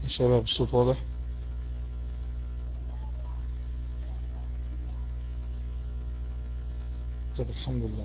شباب الصوت واضح طيب الحمد لله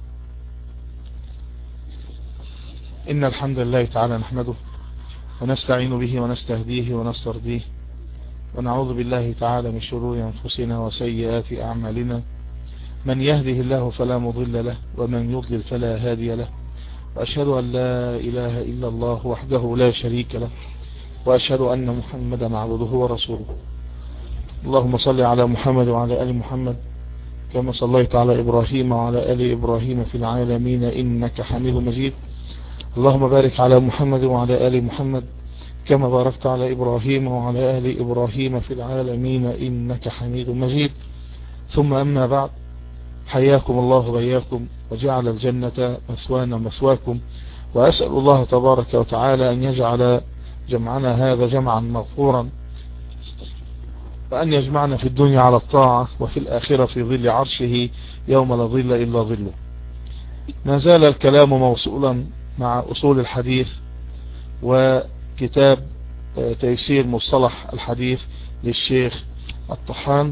إن الحمد لله تعالى نحمده ونستعين به ونستهديه ونسترضيه ونعوذ بالله تعالى من شرور أنفسنا وسيئات أعمالنا من يهده الله فلا مضل له ومن يضلل فلا هادي له وأشهد أن لا إله إلا الله وحده لا شريك له وأشهد أن محمدا عبده ورسوله اللهم صل على محمد وعلى آل محمد كما صليت على إبراهيم وعلى آل إبراهيم في العالمين إنك حميد مجيد اللهم بارك على محمد وعلى آل محمد كما باركت على إبراهيم وعلى آل إبراهيم في العالمين إنك حميد مجيد ثم أما بعد حياكم الله وبياكم وجعل الجنة مثوانا مثواكم وأسأل الله تبارك وتعالى أن يجعل جمعنا هذا جمعا مغفورا وأن يجمعنا في الدنيا على الطاعة وفي الآخرة في ظل عرشه يوم لا ظل إلا ظله ما زال الكلام موصولا مع أصول الحديث وكتاب تيسير مصطلح الحديث للشيخ الطحان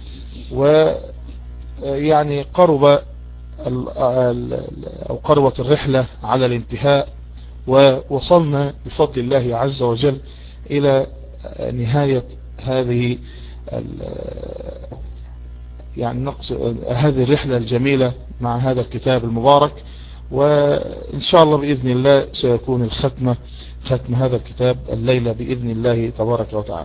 ويعني قرب أو قربت الرحلة على الانتهاء ووصلنا بفضل الله عز وجل إلى نهاية هذه يعني نقص هذه الرحلة الجميلة مع هذا الكتاب المبارك وإن شاء الله بإذن الله سيكون الختمة ختم هذا الكتاب الليلة بإذن الله تبارك وتعالى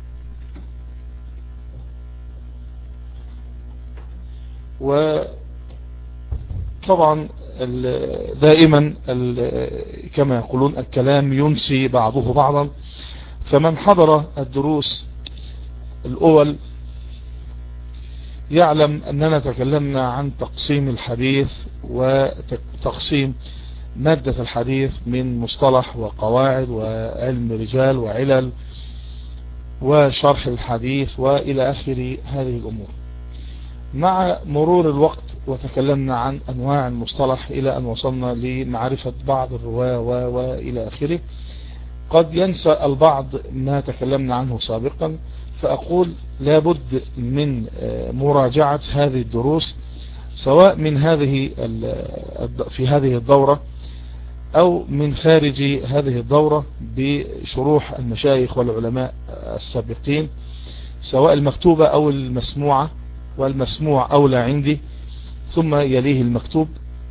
وطبعا دائما كما يقولون الكلام ينسي بعضه بعضا فمن حضر الدروس الأول يعلم أننا تكلمنا عن تقسيم الحديث وتقسيم مادة الحديث من مصطلح وقواعد وعلم رجال وعلل وشرح الحديث وإلى آخر هذه الأمور مع مرور الوقت وتكلمنا عن أنواع المصطلح إلى أن وصلنا لمعرفة بعض الرواة وإلى آخره قد ينسى البعض ما تكلمنا عنه سابقا فأقول لابد من مراجعة هذه الدروس سواء من هذه في هذه الدورة أو من خارج هذه الدورة بشروح المشايخ والعلماء السابقين سواء المكتوبة أو المسموعة والمسموع أولى عندي ثم يليه المكتوب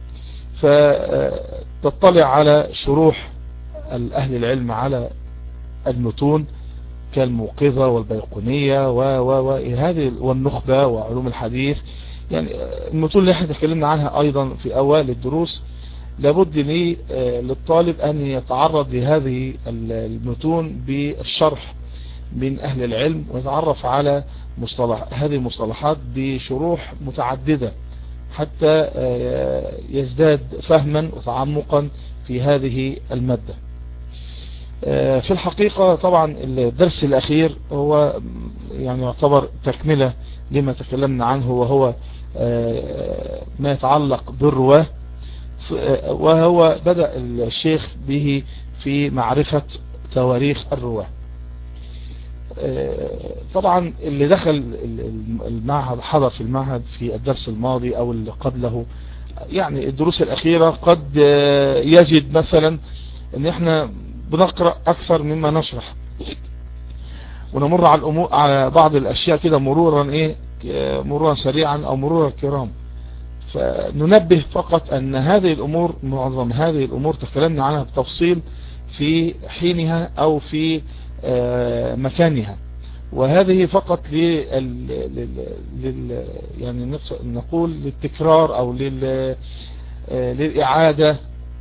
فتطلع على شروح الأهل العلم على المتون كالموقظة والبيقونية وهذه والنخبة وعلوم الحديث يعني المتون اللي احنا تكلمنا عنها أيضا في أوائل الدروس لابد لي للطالب أن يتعرض لهذه المتون بالشرح من أهل العلم ويتعرف على مصطلح هذه المصطلحات بشروح متعددة حتى يزداد فهما وتعمقا في هذه المادة في الحقيقة طبعا الدرس الأخير هو يعني يعتبر تكملة لما تكلمنا عنه وهو ما يتعلق بالرواه وهو بدأ الشيخ به في معرفة تواريخ الرواه طبعا اللي دخل المعهد حضر في المعهد في الدرس الماضي او اللي قبله يعني الدروس الاخيرة قد يجد مثلا ان احنا بنقرأ اكثر مما نشرح ونمر على الامور على بعض الاشياء كده مرورا ايه مرورا سريعا او مرورا كرام فننبه فقط ان هذه الامور معظم هذه الامور تكلمنا عنها بتفصيل في حينها او في مكانها وهذه فقط لل... لل... يعني نقول للتكرار او لل... للإعادة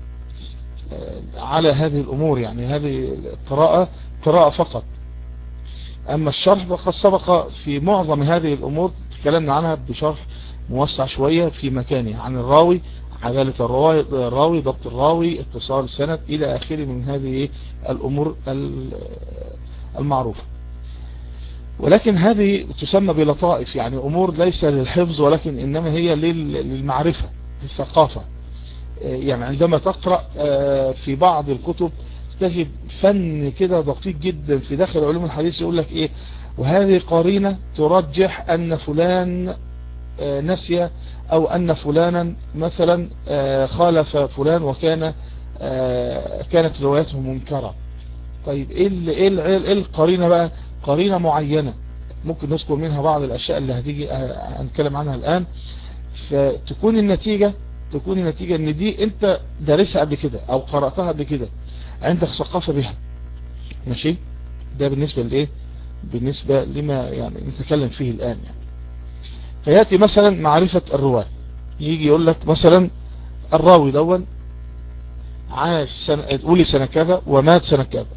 على هذه الأمور يعني هذه القراءة قراءة فقط أما الشرح فقد سبق في معظم هذه الأمور تكلمنا عنها بشرح موسع شوية في مكانه عن الراوي عدالة الراوي ضبط الراوي اتصال السند إلى آخره من هذه الأمور المعروفة ولكن هذه تسمى بلطائف يعني أمور ليس للحفظ ولكن إنما هي للمعرفة للثقافة يعني عندما تقرأ في بعض الكتب تجد فن كده دقيق جدا في داخل علوم الحديث يقول لك ايه وهذه قرينة ترجح ان فلان نسي او ان فلانا مثلا خالف فلان وكان كانت روايته منكرة طيب ايه ايه القرينة بقى قرينة معينة ممكن نذكر منها بعض الاشياء اللي هتيجي هنتكلم عنها الان فتكون النتيجة تكون النتيجة ان دي انت دارسها قبل كده او قرأتها قبل كده عندك ثقافة بها ماشي ده بالنسبة لايه بالنسبة لما يعني نتكلم فيه الان يعني فيأتي مثلا معرفة الرواة يجي يقول لك مثلا الراوي دون عاش سنة قولي سنة كذا ومات سنة كذا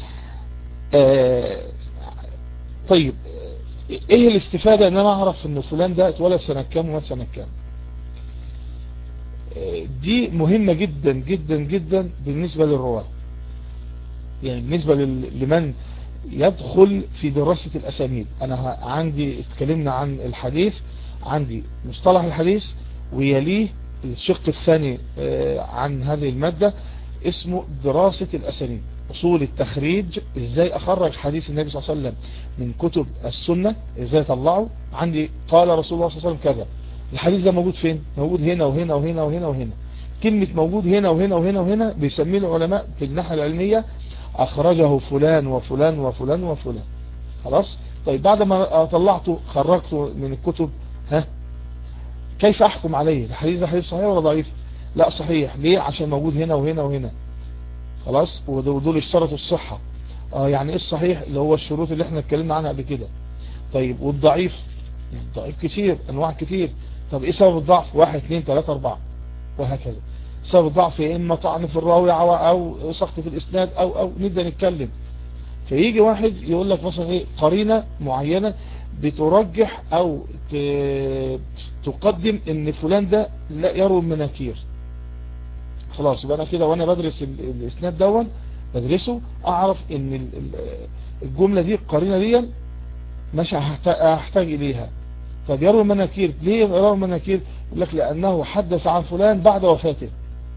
آه طيب ايه الاستفادة ان انا اعرف ان فلان ده اتولد سنة كام ومات سنة كام دي مهمة جدا جدا جدا بالنسبة للرواة يعني بالنسبة لمن يدخل في دراسة الأسانيد أنا عندي اتكلمنا عن الحديث عندي مصطلح الحديث ويليه الشق الثاني عن هذه المادة اسمه دراسة الأسانيد أصول التخريج إزاي أخرج حديث النبي صلى الله عليه وسلم من كتب السنة إزاي طلعه عندي قال رسول الله صلى الله عليه وسلم كذا الحديث ده موجود فين موجود هنا وهنا وهنا وهنا وهنا كلمة موجود هنا وهنا وهنا وهنا بيسميه العلماء في الناحية العلمية أخرجه فلان وفلان وفلان وفلان خلاص طيب بعد ما طلعته خرجته من الكتب ها كيف أحكم عليه الحديث ده حديث صحيح ولا ضعيف لا صحيح ليه عشان موجود هنا وهنا وهنا خلاص ودول اشترطوا الصحة اه يعني ايه الصحيح اللي هو الشروط اللي احنا اتكلمنا عنها قبل كده طيب والضعيف يعني ضعيف كتير انواع كتير طب ايه سبب الضعف واحد اثنين ثلاثة اربعة وهكذا سبب الضعف يا اما طعن في الراوي او سقط في الاسناد او او نبدأ نتكلم فيجي واحد يقول لك مثلا ايه قرينة معينة بترجح او تقدم ان فلان ده لا يروي المناكير خلاص يبقى انا كده وانا بدرس الاسناد دون بدرسه اعرف ان الجملة دي القرينة دي مش هحتاج اليها طب يروي مناكير ليه يروي مناكير يقول لك لانه حدث عن فلان بعد وفاته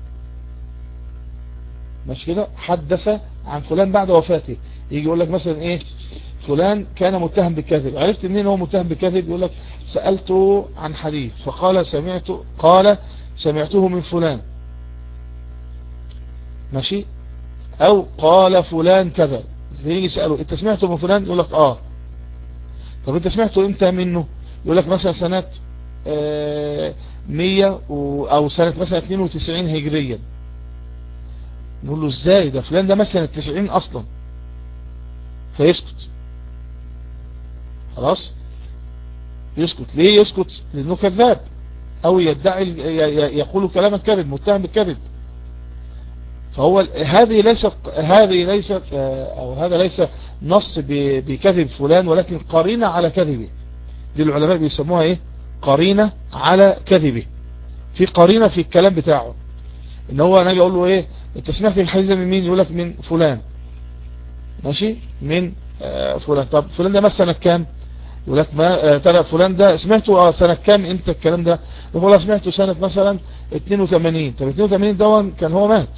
مش كده حدث عن فلان بعد وفاته يجي يقول لك مثلا ايه فلان كان متهم بالكذب عرفت منين هو متهم بالكذب يقول لك سألته عن حديث فقال سمعت قال سمعته من فلان ماشي او قال فلان كذا يجي يسأله انت سمعته من فلان يقول لك اه طب انت سمعته امتى منه يقول لك مثلا سنة آه مية او سنة مثلا 92 هجريا نقول له ازاي ده فلان ده مثلا 90 اصلا فيسكت خلاص يسكت ليه يسكت لانه كذاب او يدعي يقول كلاما كذب متهم بالكذب فهو هذه ليست هذه ليست او هذا ليس نص بكذب فلان ولكن قرينة على كذبه دي العلماء بيسموها ايه قرينة على كذبه في قرينة في الكلام بتاعه ان هو انا اقول له ايه انت سمعت الحديث من مين يقول لك من فلان ماشي من آه فلان طب فلان ده مثلا سنة كام يقول لك ما ترى فلان ده سمعته اه سنة كام انت الكلام ده يقول سمعته سنة مثلا 82 طب 82 ده كان هو مات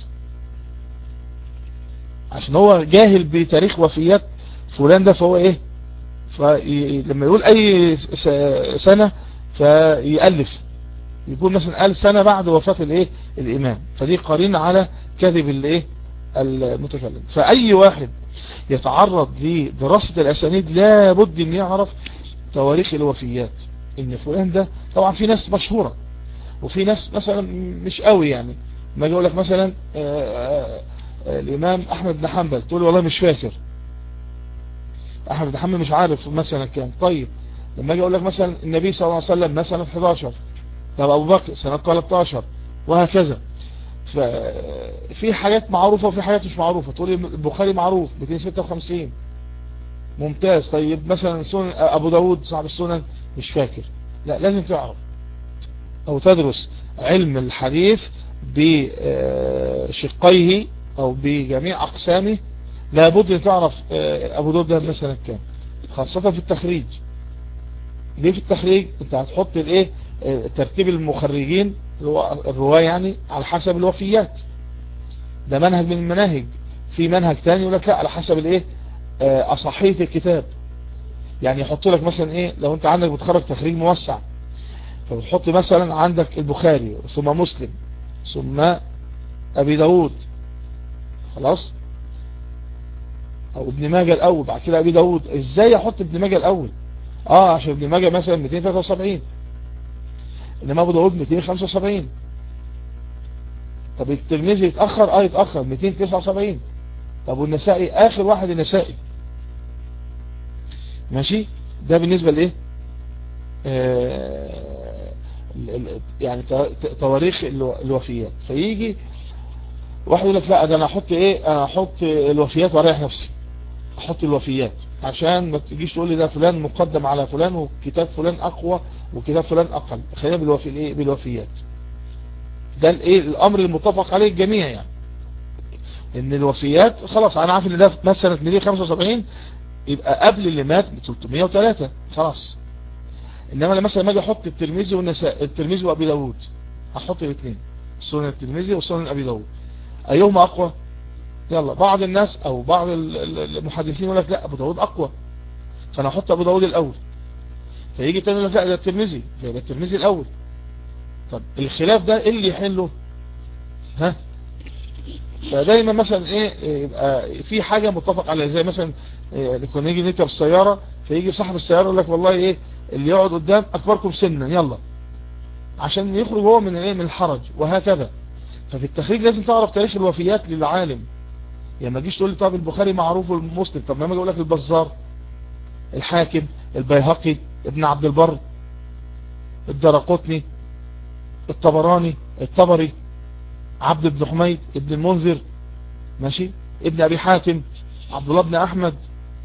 عشان هو جاهل بتاريخ وفيات فلان ده فهو ايه فلما يقول اي سنة فيألف يقول مثلا قال سنة بعد وفاة الايه الامام فدي قرين على كذب الايه المتكلم فاي واحد يتعرض لدراسة الاسانيد لابد ان يعرف تواريخ الوفيات ان فلان ده طبعا في ناس مشهورة وفي ناس مثلا مش قوي يعني ما يقول لك مثلا آآ آآ الامام احمد بن حنبل تقول والله مش فاكر احمد بن حنبل مش عارف مثلا كام طيب لما اجي اقول لك مثلا النبي صلى الله عليه وسلم مثلا 11 طب ابو بكر سنة 13 وهكذا ففي حاجات معروفة وفي حاجات مش معروفة تقول البخاري معروف 256 ممتاز طيب مثلا سنن ابو داود صاحب السنن مش فاكر لا لازم تعرف او تدرس علم الحديث بشقيه او بجميع اقسامه لابد ان تعرف ابو داود ده مثلا كام خاصة في التخريج ليه في التخريج انت هتحط الايه ترتيب المخرجين الرواية يعني على حسب الوفيات ده منهج من المناهج في منهج تاني يقول لك لا على حسب الايه آه، اصحية الكتاب يعني يحط لك مثلا ايه لو انت عندك بتخرج تخريج موسع فبتحط مثلا عندك البخاري ثم مسلم ثم ابي داود خلاص او ابن ماجه الاول بعد كده ابي داود ازاي احط ابن ماجه الاول اه عشان ابن ماجه مثلا 273 انما ابو داود 275 طب الترمذي يتأخر اه يتأخر 279 طب والنسائي اخر واحد النسائي ماشي ده بالنسبة لايه آه يعني تواريخ الوفيات فيجي واحد يقول لك لا ده انا احط ايه انا احط الوفيات واريح نفسي احط الوفيات عشان ما تجيش تقول لي ده فلان مقدم على فلان وكتاب فلان اقوى وكتاب فلان اقل خلينا بالوفي الايه بالوفيات ده الايه الامر المتفق عليه الجميع يعني ان الوفيات خلاص انا عارف ان ده مثلا 275 يبقى قبل اللي مات ب 303 خلاص انما مثلا لما اجي احط الترمذي والنساء الترمذي وابي داوود احط الاثنين سنن الترمذي وسنن ابي داوود ايهما اقوى يلا بعض الناس او بعض المحدثين يقول لك لا ابو داوود اقوى فانا احط ابو داوود الاول فيجي تاني يقول لك لا ده الترمذي فيبقى الترمذي الاول طب الخلاف ده ايه اللي يحله ها فدايما مثلا ايه يبقى في حاجة متفق عليها زي مثلا نكون نيجي نركب السيارة فيجي صاحب السيارة يقول لك والله ايه اللي يقعد قدام اكبركم سنا يلا عشان يخرج هو من ايه من الحرج وهكذا ففي التخريج لازم تعرف تاريخ الوفيات للعالم يعني ما تجيش تقول لي طب البخاري معروف والمسلم طب ما اجي اقول لك البزار الحاكم البيهقي ابن عبد البر الدرقطني الطبراني الطبري عبد بن حميد ابن المنذر ماشي ابن ابي حاتم عبد الله بن احمد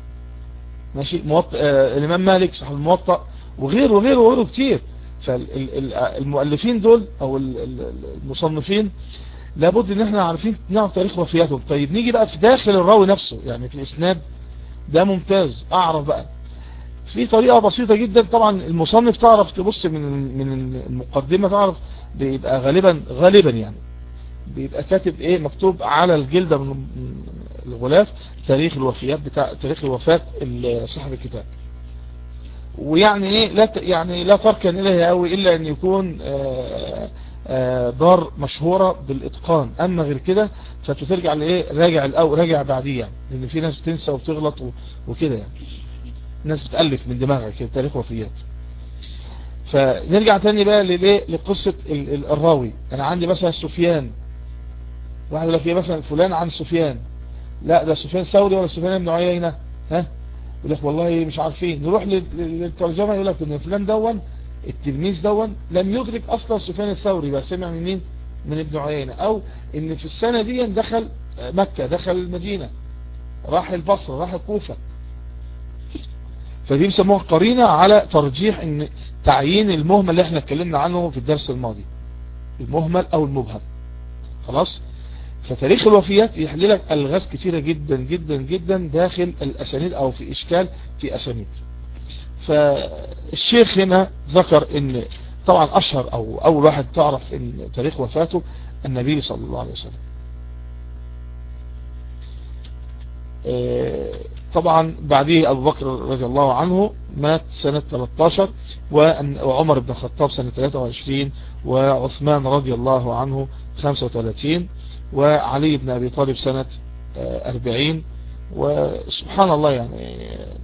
ماشي موط... آه الامام مالك صاحب الموطأ وغيره وغيره وغيره كتير فالمؤلفين دول او المصنفين لابد ان احنا عارفين نعرف تاريخ وفياتهم طيب نيجي بقى في داخل الراوي نفسه يعني في الاسناد ده ممتاز اعرف بقى في طريقة بسيطة جدا طبعا المصنف تعرف تبص من من المقدمة تعرف بيبقى غالبا غالبا يعني بيبقى كاتب ايه مكتوب على الجلدة من الغلاف تاريخ الوفيات بتاع تاريخ الوفاة صاحب الكتاب ويعني ايه لا يعني لا تركن اليه قوي الا ان يكون آآ آآ دار مشهورة بالاتقان اما غير كده فترجع لايه راجع الاول راجع بعديه يعني لان في ناس بتنسى وبتغلط وكده يعني الناس بتألف من دماغها كده تاريخ وفيات فنرجع تاني بقى للايه لقصة الراوي انا عندي مثلا سفيان واحد يقول لك ايه مثلا فلان عن سفيان لا ده سفيان ثوري ولا سفيان بن عيينة ها يقول لك والله مش عارفين نروح للترجمة يقول لك ان فلان دون التلميذ دون لم يدرك اصلا سفيان الثوري بقى سمع من مين من ابن عيينة او ان في السنة دي دخل مكة دخل المدينة راح البصرة راح الكوفة فدي بيسموها قرينة على ترجيح ان تعيين المهمل اللي احنا اتكلمنا عنه في الدرس الماضي المهمل او المبهم خلاص فتاريخ الوفيات يحل لك الغاز كثيرة جدا جدا جدا داخل الاسانيد او في اشكال في اسانيد فالشيخ هنا ذكر ان طبعا اشهر او اول واحد تعرف ان تاريخ وفاته النبي صلى الله عليه وسلم طبعا بعديه أبو بكر رضي الله عنه مات سنة 13 وعمر بن الخطاب سنة 23 وعثمان رضي الله عنه 35 وعلي بن أبي طالب سنة 40 وسبحان الله يعني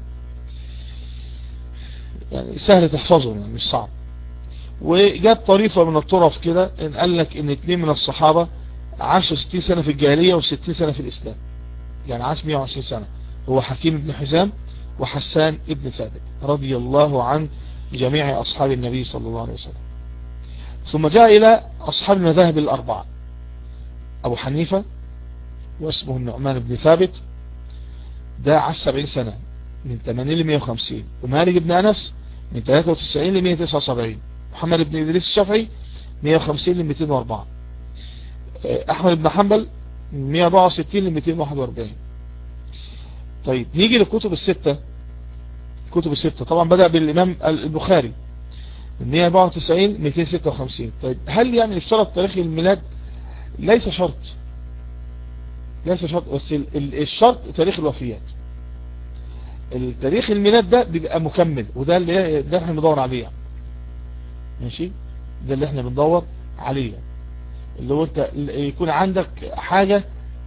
يعني سهل تحفظهم يعني مش صعب وجاب طريفة من الطرف كده ان قال لك ان اتنين من الصحابة عاشوا 60 سنة في الجاهلية و60 سنة في الإسلام يعني عاش 120 سنة هو حكيم بن حزام وحسان ابن ثابت رضي الله عن جميع أصحاب النبي صلى الله عليه وسلم ثم جاء إلى أصحاب المذاهب الأربعة أبو حنيفة واسمه النعمان بن ثابت ده عاش 70 سنة من 80 ل 150 ومالك بن أنس من 93 ل 179 محمد بن إدريس الشافعي 150 ل 204 أحمد بن حنبل من 164 ل 241 طيب نيجي للكتب الستة كتب الستة طبعا بدأ بالإمام البخاري من 194 256 طيب هل يعني اشترط تاريخ الميلاد ليس شرط ليس شرط بس الشرط تاريخ الوفيات التاريخ الميلاد ده بيبقى مكمل وده اللي ده احنا بندور عليه يعني. ماشي ده اللي احنا بندور عليه اللي هو انت يكون عندك حاجة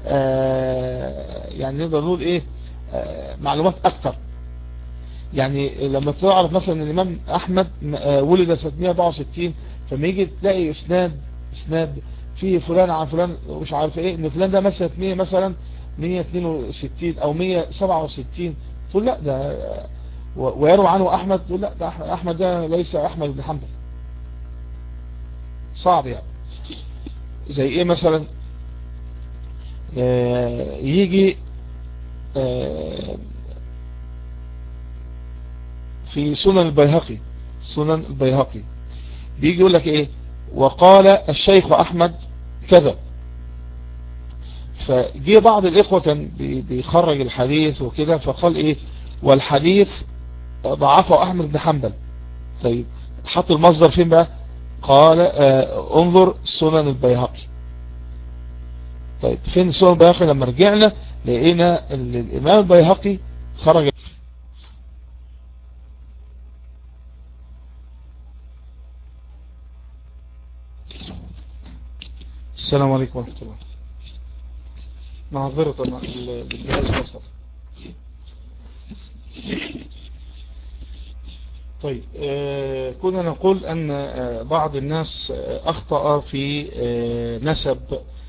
آه يعني نقدر نقول ايه آه معلومات اكتر يعني لما تعرف مثلا ان الامام احمد آه ولد سنة 164 فما يجي تلاقي اسناد اسناد فيه فلان عن فلان ومش عارف ايه ان فلان ده مثلا 100 مثلا 162 او 167 تقول لا ده ويروى عنه احمد تقول لا ده احمد ده ليس احمد بن حنبل صعب يعني زي ايه مثلا آه يجي آه في سنن البيهقي سنن البيهقي بيجي يقول لك ايه وقال الشيخ احمد كذا فجي بعض الاخوة كان بيخرج الحديث وكده فقال ايه والحديث ضعفه احمد بن حنبل طيب حط المصدر فين بقى قال آه انظر سنن البيهقي طيب فين سنن البيهقي لما رجعنا لقينا الامام البيهقي خرج السلام عليكم ورحمة الله معذرة الجهاز فصل طيب آه كنا نقول أن آه بعض الناس آه أخطأ في نسب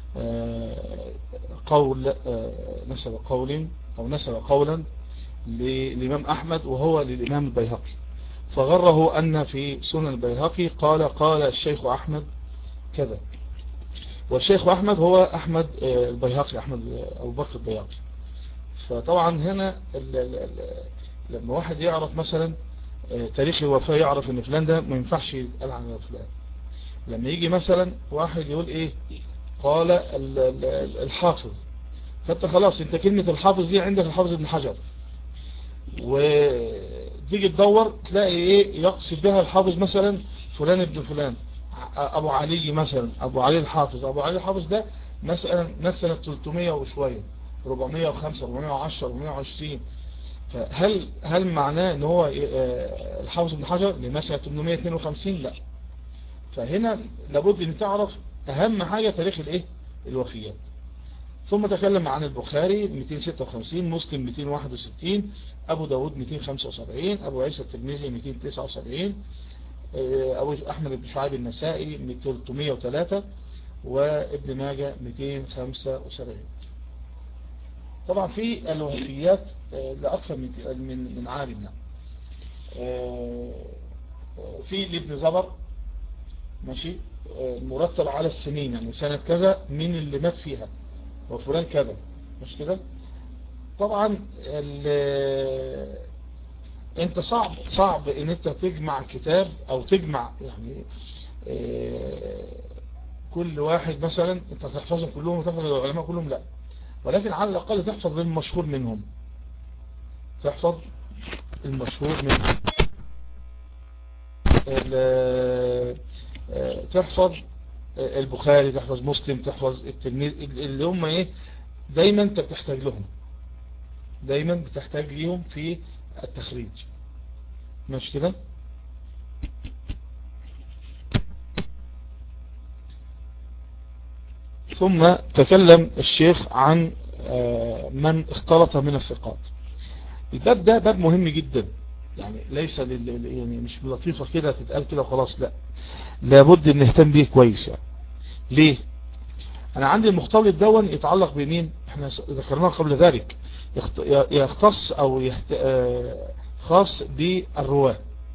قول نسب قول أو نسب قولا للإمام أحمد وهو للإمام البيهقي فغره أن في سنن البيهقي قال قال الشيخ أحمد كذا والشيخ أحمد هو أحمد البيهقي أحمد أبو بكر البيهقي فطبعا هنا لما واحد يعرف مثلا تاريخ الوفاة يعرف ان فلان ده ما ينفعش يتقال عن فلان لما يجي مثلا واحد يقول ايه قال الحافظ فانت خلاص انت كلمة الحافظ دي عندك الحافظ ابن حجر وتيجي تدور تلاقي ايه يقصد بها الحافظ مثلا فلان ابن فلان ابو علي مثلا ابو علي الحافظ ابو علي الحافظ ده مثلا مثلا 300 وشوية 405 410 420 فهل هل معناه ان هو الحافظ ابن حجر لمثلا 852 لا فهنا لابد ان تعرف اهم حاجة تاريخ الايه الوفيات ثم تكلم عن البخاري 256 مسلم 261 ابو داود 275 ابو عيسى الترمذي 279 ابو احمد بن شعيب النسائي 303 وابن ماجه 275 طبعا في الوفيات لأكثر من من من عالم يعني في لابن زبر ماشي مرتب على السنين يعني سنة كذا مين اللي مات فيها وفلان كذا مش كده طبعا انت صعب صعب ان انت تجمع كتاب او تجمع يعني كل واحد مثلا انت تحفظهم كلهم وتحفظ العلماء كلهم لا ولكن على الأقل تحفظ المشهور منهم تحفظ المشهور منهم تحفظ البخاري تحفظ مسلم تحفظ التلميذ اللي هم ايه دايما انت بتحتاج لهم دايما بتحتاج ليهم في التخريج مش كده ثم تكلم الشيخ عن من اختلط من الثقات الباب ده باب مهم جدا يعني ليس لل... يعني مش لطيفة كده تتقال كده وخلاص لا لابد ان نهتم بيه كويس يعني ليه انا عندي المختلط دون يتعلق بمين احنا ذكرناه قبل ذلك يختص او يحت... خاص بالرواة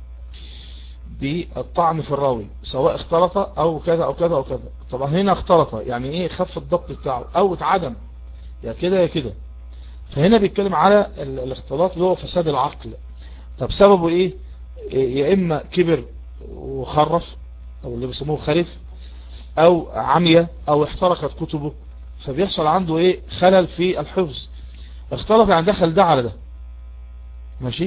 بالطعن في الراوي سواء اختلط او كذا او كذا او كذا طبعا هنا اختلط يعني ايه خف الضبط بتاعه او اتعدم يا كده يا كده فهنا بيتكلم على الاختلاط اللي هو فساد العقل طب سببه ايه يا اما كبر وخرف او اللي بيسموه خرف او عمية او احترقت كتبه فبيحصل عنده ايه خلل في الحفظ اختلط يعني دخل ده على ده ماشي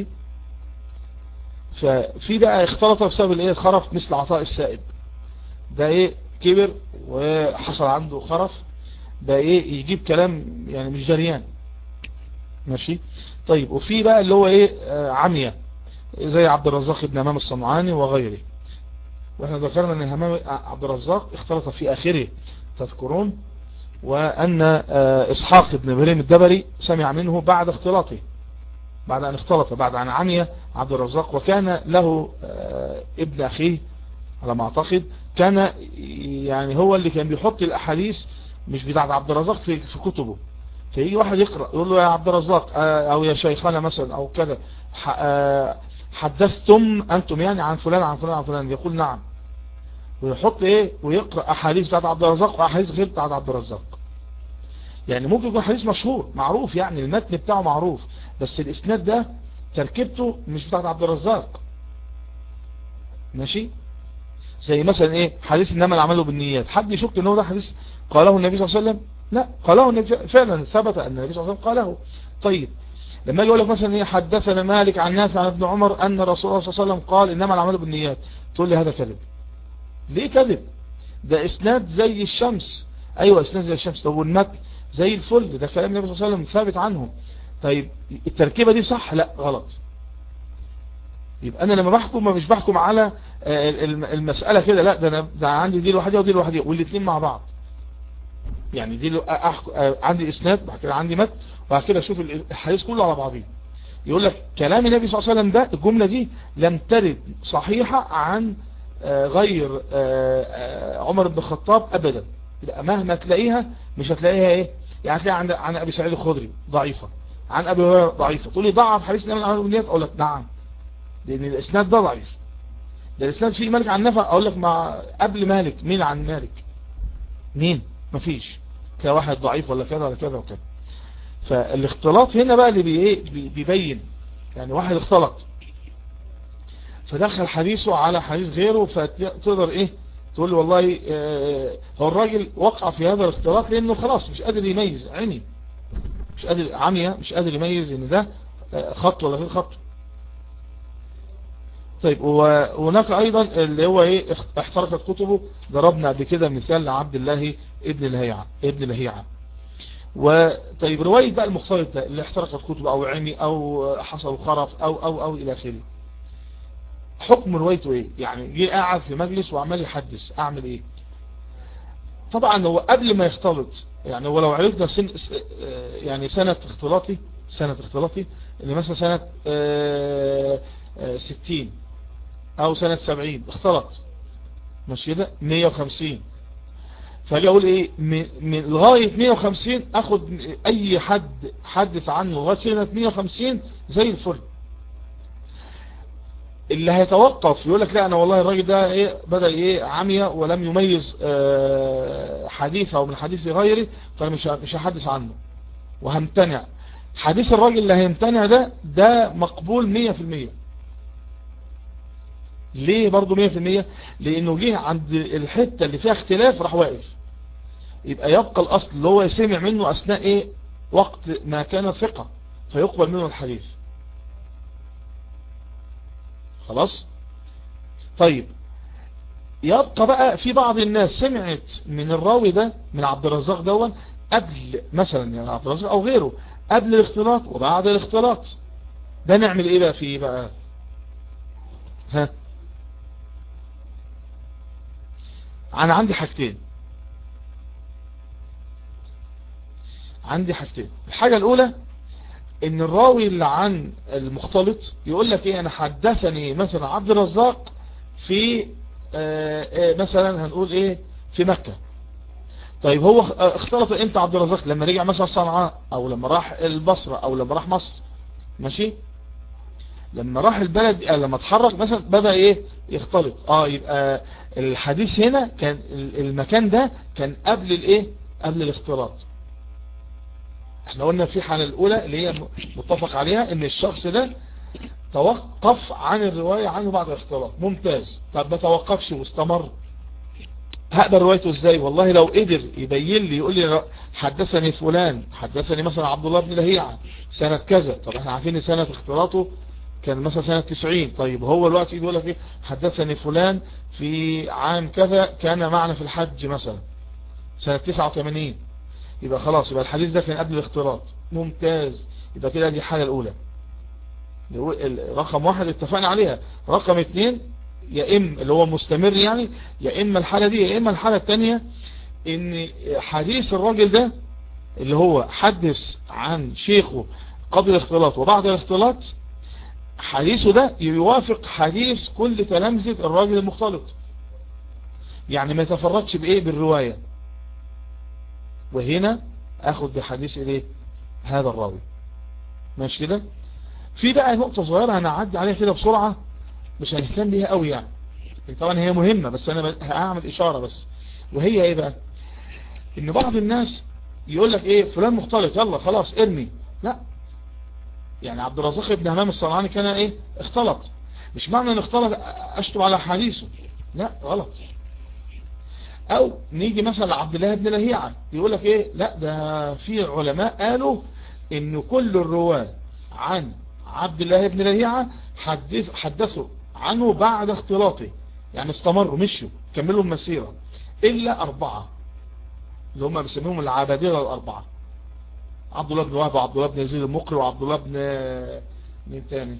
ففي بقى اختلط بسبب الايه الخرف مثل عطاء السائب ده ايه كبر وحصل عنده خرف بقى ايه يجيب كلام يعني مش جريان ماشي طيب وفي بقى اللي هو ايه آه عمية زي عبد الرزاق بن همام الصنعاني وغيره واحنا ذكرنا ان همام عبد الرزاق اختلط في اخره تذكرون وان آه اسحاق بن ابراهيم الدبري سمع منه بعد اختلاطه بعد ان اختلط بعد ان عمي عبد الرزاق وكان له آه ابن اخيه على ما اعتقد كان يعني هو اللي كان بيحط الاحاديث مش بتاعت عبد الرزاق في, في كتبه فيجي واحد يقرأ يقول له يا عبد الرزاق او يا شيخنا مثلا او كذا حدثتم انتم يعني عن فلان عن فلان عن فلان يقول نعم ويحط ايه ويقرأ احاديث بتاعت عبد الرزاق واحاديث غير بتاعت عبد الرزاق يعني ممكن يكون حديث مشهور معروف يعني المتن بتاعه معروف بس الاسناد ده تركيبته مش بتاعت عبد الرزاق ماشي زي مثلا ايه حديث انما العمل بالنيات حد يشك ان هو ده حديث قاله النبي صلى الله عليه وسلم لا قاله النبي فعلا ثبت ان النبي صلى الله عليه وسلم قاله طيب لما يقول لك مثلا ايه حدثنا مالك عن نافع عن ابن عمر ان رسول الله صلى الله عليه وسلم قال انما العمل بالنيات تقول لي هذا كذب ليه كذب ده اسناد زي الشمس ايوه اسناد زي الشمس طب والمتن زي الفل ده كلام النبي صلى الله عليه وسلم ثابت عنه طيب التركيبه دي صح لا غلط يبقى انا لما بحكم ما مش بحكم على المسألة كده لا ده انا ده عندي دي لوحدها ودي لوحدها والاثنين مع بعض يعني دي أحكم عندي اسناد بعد كده عندي متن وبعد كده اشوف الحديث كله على بعضيه يقول لك كلام النبي صلى الله عليه وسلم ده الجملة دي لم ترد صحيحة عن غير عمر بن الخطاب ابدا يبقى مهما تلاقيها مش هتلاقيها ايه يعني هتلاقيها عن عن ابي سعيد الخدري ضعيفة عن ابي هريره ضعيفة تقول لي ضعف حديث النبي عليه الصلاه والسلام اقول لك نعم لان الاسناد ده ضعيف ده الاسناد فيه مالك عن نفع اقول لك مع قبل مالك مين عن مالك مين مفيش تلاقي واحد ضعيف ولا كذا ولا كذا وكذا فالاختلاط هنا بقى اللي بي ايه بيبين يعني واحد اختلط فدخل حديثه على حديث غيره فتقدر ايه تقول له والله اه هو الراجل وقع في هذا الاختلاط لانه خلاص مش قادر يميز عمي مش قادر عمية مش قادر يميز ان ده خط ولا غير خط طيب وهناك ايضا اللي هو ايه احترقت كتبه ضربنا بكده مثال لعبد الله ابن الهيعة ابن الهيعة وطيب رواية بقى المختلط ده اللي احترقت كتبه او عمي او حصل خرف او او او الى اخره حكم روايته ايه يعني جه قاعد في مجلس وعمال يحدث اعمل ايه طبعا هو قبل ما يختلط يعني هو لو عرفنا سن يعني سنة اختلاطي سنة اختلاطي اللي مثلا سنة اه اه ستين او سنة سبعين اختلط مش كده مية وخمسين فاجي اقول ايه من لغاية مية وخمسين اخد اي حد حدث عنه لغاية سنة مية وخمسين زي الفل اللي هيتوقف يقول لك لا انا والله الراجل ده ايه بدأ ايه عمية ولم يميز اه حديثه من حديث غيري فانا مش مش هحدث عنه وهمتنع حديث الراجل اللي هيمتنع ده ده مقبول مية في المية ليه برضو مية في المية لانه جه عند الحتة اللي فيها اختلاف راح واقف يبقى يبقى الاصل اللي هو يسمع منه اثناء ايه وقت ما كان ثقة فيقبل منه الحديث خلاص طيب يبقى بقى في بعض الناس سمعت من الراوي ده من عبد الرزاق دون قبل مثلا يعني عبد الرزاق او غيره قبل الاختلاط وبعد الاختلاط ده نعمل ايه بقى فيه بقى ها انا عندي حاجتين عندي حاجتين الحاجة الاولى ان الراوي اللي عن المختلط يقول لك ايه انا حدثني مثلا عبد الرزاق في آآ آآ مثلا هنقول ايه في مكة طيب هو اختلط امتى عبد الرزاق لما رجع مثلا صنعاء او لما راح البصرة او لما راح مصر ماشي لما راح البلد لما اتحرك مثلا بدأ ايه يختلط اه يبقى الحديث هنا كان المكان ده كان قبل الايه قبل الاختلاط احنا قلنا في حالة الاولى اللي هي متفق عليها ان الشخص ده توقف عن الرواية عنه بعد الاختلاط ممتاز طب ما توقفش واستمر هقبل روايته ازاي والله لو قدر يبين لي يقول لي حدثني فلان حدثني مثلا عبد الله بن لهيعة سنة كذا طب احنا عارفين سنة اختلاطه كان مثلا سنة 90 طيب هو الوقت يقول لك ايه حدثني فلان في عام كذا كان معنا في الحج مثلا سنة 89 يبقى خلاص يبقى الحديث ده كان قبل الاختلاط ممتاز يبقى كده دي الحالة الاولى رقم واحد اتفقنا عليها رقم اثنين يا اما اللي هو مستمر يعني يا اما الحالة دي يا اما الحالة الثانية ان حديث الراجل ده اللي هو حدث عن شيخه قبل الاختلاط وبعد الاختلاط حديثه ده يوافق حديث كل تلامذة الراجل المختلط يعني ما يتفردش بايه بالرواية وهنا اخد بحديث ايه هذا الراوي ماشي كده في بقى نقطة صغيرة انا اعدي عليها كده بسرعة مش هنهتم بيها قوي يعني طبعا هي مهمة بس انا هعمل اشارة بس وهي ايه بقى ان بعض الناس يقول لك ايه فلان مختلط يلا خلاص ارمي لا يعني عبد الرزاق بن همام الصنعاني كان ايه اختلط مش معنى ان اختلط اشتم على حديثه لا غلط او نيجي مثلا لعبد الله بن لهيعة يقول لك ايه لا ده في علماء قالوا ان كل الرواة عن عبد الله بن لهيعة حدث حدثوا عنه بعد اختلاطه يعني استمروا مشوا كملوا المسيرة الا اربعة اللي هم بيسميهم العبادلة الاربعة عبد الله بن وهب وعبد الله بن يزيد المقري وعبد الله بن مين تاني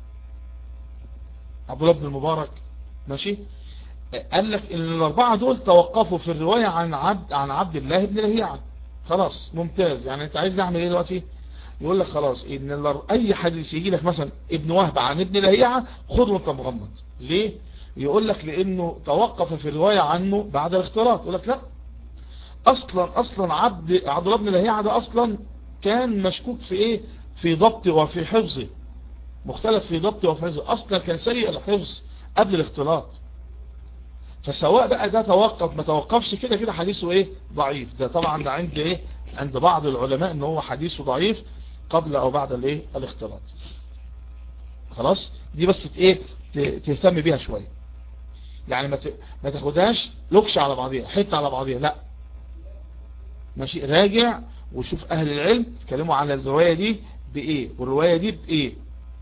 عبد الله بن المبارك ماشي قال لك ان الاربعة دول توقفوا في الرواية عن عبد عن عبد الله بن لهيعة خلاص ممتاز يعني انت عايز نعمل ايه دلوقتي يقول لك خلاص ان اي حديث يجي لك مثلا ابن وهب عن ابن لهيعة خده وانت مغمض ليه يقول لك لانه توقف في الرواية عنه بعد الاختلاط يقول لك لا اصلا اصلا عبد عبد الله بن لهيعة ده اصلا كان مشكوك في ايه في ضبطه وفي حفظه مختلف في ضبطه وفي حفظه اصلا كان سيء الحفظ قبل الاختلاط فسواء بقى ده توقف ما توقفش كده كده حديثه ايه ضعيف ده طبعا ده عند ايه عند بعض العلماء ان هو حديثه ضعيف قبل او بعد الايه الاختلاط خلاص دي بس ايه تهتم بيها شوية يعني ما ما تاخدهاش لكش على بعضيها حته على بعضيها لا ماشي راجع وشوف اهل العلم اتكلموا على الرواية دي بايه والرواية دي بايه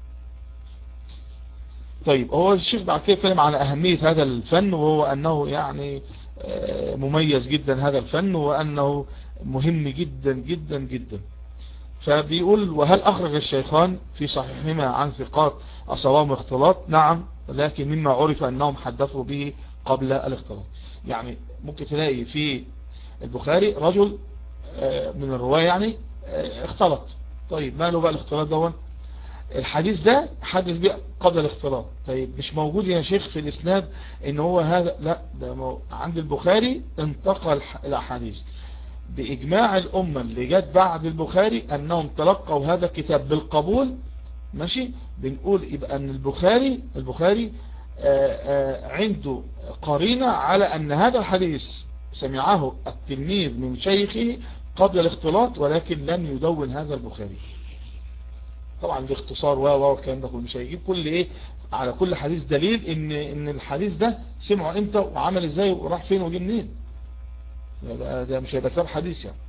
طيب هو الشيخ بعد كده اتكلم على اهمية هذا الفن وهو انه يعني مميز جدا هذا الفن وانه مهم جدا جدا جدا فبيقول وهل اخرج الشيخان في صحيحهما عن ثقات اصابهم اختلاط نعم لكن مما عرف انهم حدثوا به قبل الاختلاط يعني ممكن تلاقي في البخاري رجل من الرواية يعني اختلط طيب ماله بقى الاختلاط دون الحديث ده حدث بيه قبل الاختلاط طيب مش موجود يا شيخ في الاسناد ان هو هذا لا ده عند البخاري انتقل الاحاديث باجماع الامة اللي جت بعد البخاري انهم تلقوا هذا الكتاب بالقبول ماشي بنقول يبقى ان البخاري البخاري آآ آآ عنده قرينة على ان هذا الحديث سمعه التلميذ من شيخه قبل الاختلاط ولكن لم يدون هذا البخاري طبعا باختصار و و الكلام ده كله مش هيجيب كل ايه على كل حديث دليل ان ان الحديث ده سمعه امتى وعمل ازاي وراح فين وجه منين ده مش هيبقى كتاب حديث يعني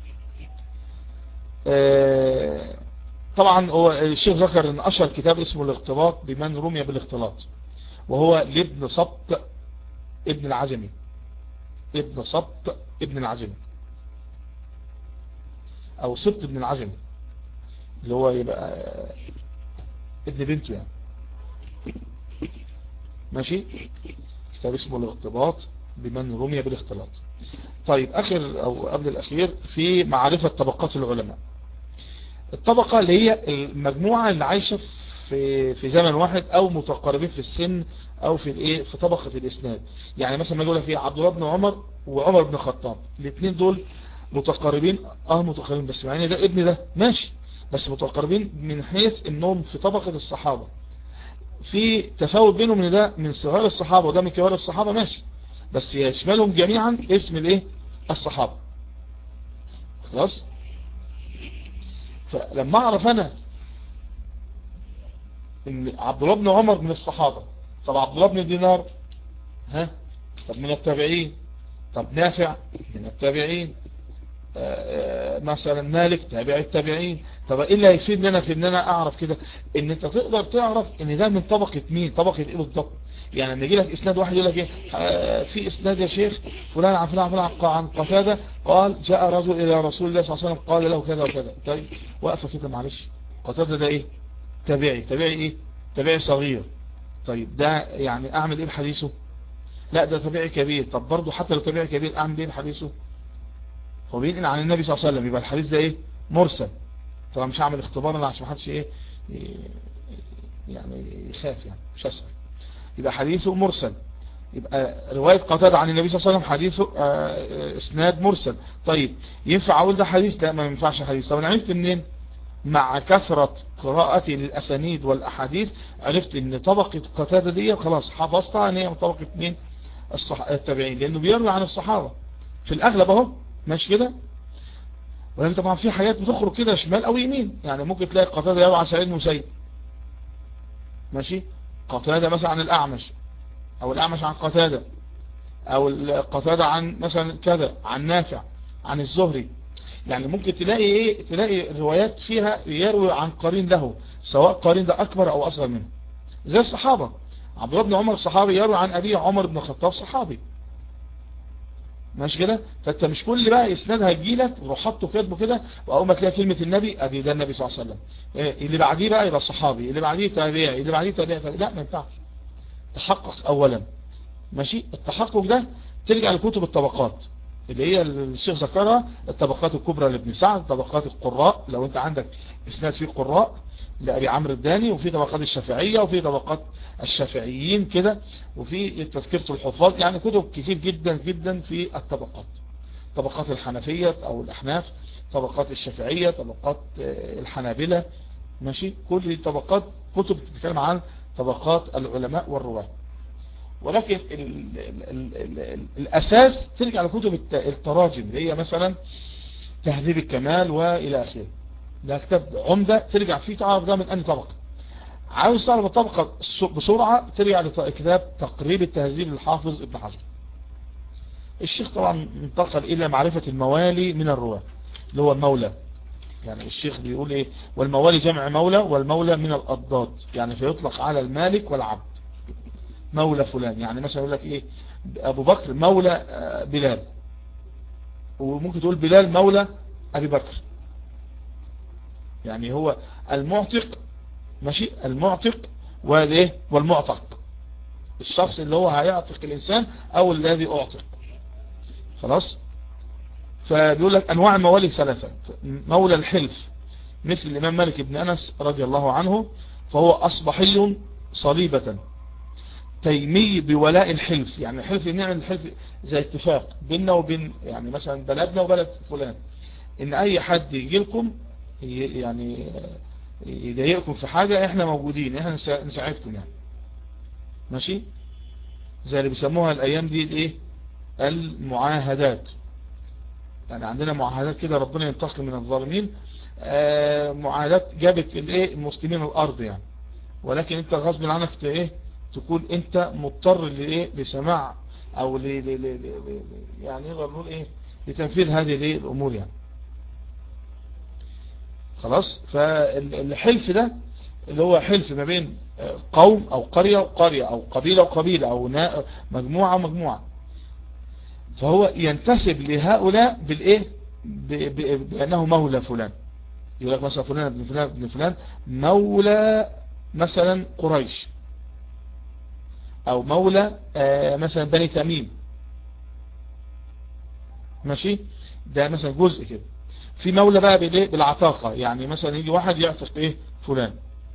آه طبعا هو الشيخ ذكر ان اشهر كتاب اسمه الاختلاط بمن رمي بالاختلاط وهو لابن سبط ابن العجمي ابن سبط ابن العجمي او سبط ابن العجمي اللي هو يبقى ابن بنته يعني ماشي كتاب اسمه الاختلاط بمن رمي بالاختلاط طيب اخر او قبل الاخير في معرفة طبقات العلماء الطبقة اللي هي المجموعة اللي عايشة في في زمن واحد او متقاربين في السن او في الايه في طبقة الاسناد يعني مثلا ما يقول لك ايه عبد الله بن عمر وعمر بن الخطاب الاثنين دول متقاربين اه متقاربين بس يعني ده ابن ده ماشي بس متقاربين من حيث انهم في طبقة الصحابة في تفاوت بينهم ان ده من صغار الصحابة وده من كبار الصحابة ماشي بس يشملهم جميعا اسم الايه الصحابة خلاص فلما اعرف انا ان عبد الله بن عمر من الصحابة طب عبد الله بن دينار ها طب من التابعين طب نافع من التابعين مثلا مالك تابع التابعين طب ايه اللي هيفيدني انا في ان انا اعرف كده ان انت تقدر تعرف ان ده من طبقة مين طبقة ايه بالضبط يعني لما يجي لك اسناد واحد يقول لك ايه آه، في اسناد يا شيخ فلان عن فلان عن فلان عن قتاده قال جاء رجل الى رسول الله صلى الله عليه وسلم قال له كذا وكذا طيب وقفه كده معلش قتاده ده ايه تابعي تابعي ايه تابعي صغير طيب ده يعني اعمل ايه بحديثه لا ده تابعي كبير طب برضه حتى لو تابعي كبير اعمل ايه بحديثه هو بينقل عن النبي صلى الله عليه وسلم يبقى الحديث ده ايه مرسل طبعا مش هعمل اختبار انا عشان ما حدش ايه يعني يخاف يعني مش اسال يبقى حديثه مرسل يبقى رواية قتادة عن النبي صلى الله عليه وسلم حديثه آه، اسناد مرسل طيب ينفع اقول ده حديث لا ما ينفعش حديث طب انا عرفت منين مع كثرة قراءتي للأسانيد والأحاديث عرفت ان طبقة قتادة دي خلاص حفظتها ان هي من طبقة مين الصح... التابعين لانه بيروي عن الصحابة في الاغلب اهو ماشي كده ولكن طبعا في حاجات بتخرج كده شمال او يمين يعني ممكن تلاقي قتادة يروي عن سعيد مسيب ماشي قتادة مثلا عن الأعمش أو الأعمش عن قتادة أو قتادة عن مثلا كذا عن نافع عن الزهري يعني ممكن تلاقي ايه تلاقي روايات فيها يروي عن قرين له سواء قرين ده أكبر أو أصغر منه زي الصحابة عبد الله بن عمر الصحابي يروي عن أبيه عمر بن الخطاب صحابي ماشي كده فانت مش كل بقى اسناد هيجيلك وروح حاطه كاتبه كده واول ما تلاقي كلمه النبي ادي ده النبي صلى الله عليه وسلم إيه اللي بعديه بقى يبقى صحابي اللي بعديه تابعي اللي بعديه تابعي لا ما ينفعش تحقق اولا ماشي التحقق ده ترجع لكتب الطبقات اللي هي الشيخ ذكرها الطبقات الكبرى لابن سعد طبقات القراء لو انت عندك اسناد فيه قراء لأبي عمرو الداني وفي طبقات الشافعية وفي طبقات الشافعيين كده وفي تذكرة الحفاظ يعني كتب كتير جدا جدا في الطبقات طبقات الحنفية او الاحناف طبقات الشافعية طبقات الحنابلة ماشي كل طبقات كتب تتكلم عن طبقات العلماء والرواة ولكن ال ال ال ال الاساس ترجع لكتب التراجم اللي هي مثلا تهذيب الكمال والى اخره ده كتاب عمدة ترجع فيه تعرف ده من أنهي طبقة عاوز تعرف الطبقة بسرعة ترجع لكتاب تقريب التهذيب للحافظ ابن حجر الشيخ طبعا انتقل إلى معرفة الموالي من الرواة اللي هو المولى يعني الشيخ بيقول ايه والموالي جمع مولى والمولى من الأضداد يعني فيطلق على المالك والعبد مولى فلان يعني مثلا يقول لك ايه ابو بكر مولى بلال وممكن تقول بلال مولى ابي بكر يعني هو المعتق ماشي المعتق والايه والمعتق الشخص اللي هو هيعتق الانسان او الذي اعتق خلاص فبيقول لك انواع الموالي ثلاثة مولى الحلف مثل الامام مالك بن انس رضي الله عنه فهو اصبحي صليبة تيمي بولاء الحلف يعني الحلف نعمل الحلف زي اتفاق بيننا وبين يعني مثلا بلدنا وبلد فلان ان اي حد يجي لكم يعني يضايقكم في حاجة احنا موجودين احنا نساعدكم يعني ماشي زي اللي بيسموها الايام دي الايه المعاهدات يعني عندنا معاهدات كده ربنا ينتقم من الظالمين آه معاهدات جابت الايه المسلمين الارض يعني ولكن انت غصب عنك ايه تكون انت مضطر لايه لسماع او ل يعني نقدر نقول ايه لتنفيذ هذه الايه الامور يعني خلاص فالحلف ده اللي هو حلف ما بين قوم او قرية وقرية او قبيلة وقبيلة او مجموعة ومجموعة فهو ينتسب لهؤلاء بالايه بانه مولى فلان يقول لك مثلا فلان ابن فلان ابن فلان مولى مثلا قريش او مولى مثلا بني تميم ماشي ده مثلا جزء كده في مولى بقى بالايه بالعتاقة يعني مثلا يجي واحد يعتق ايه فلان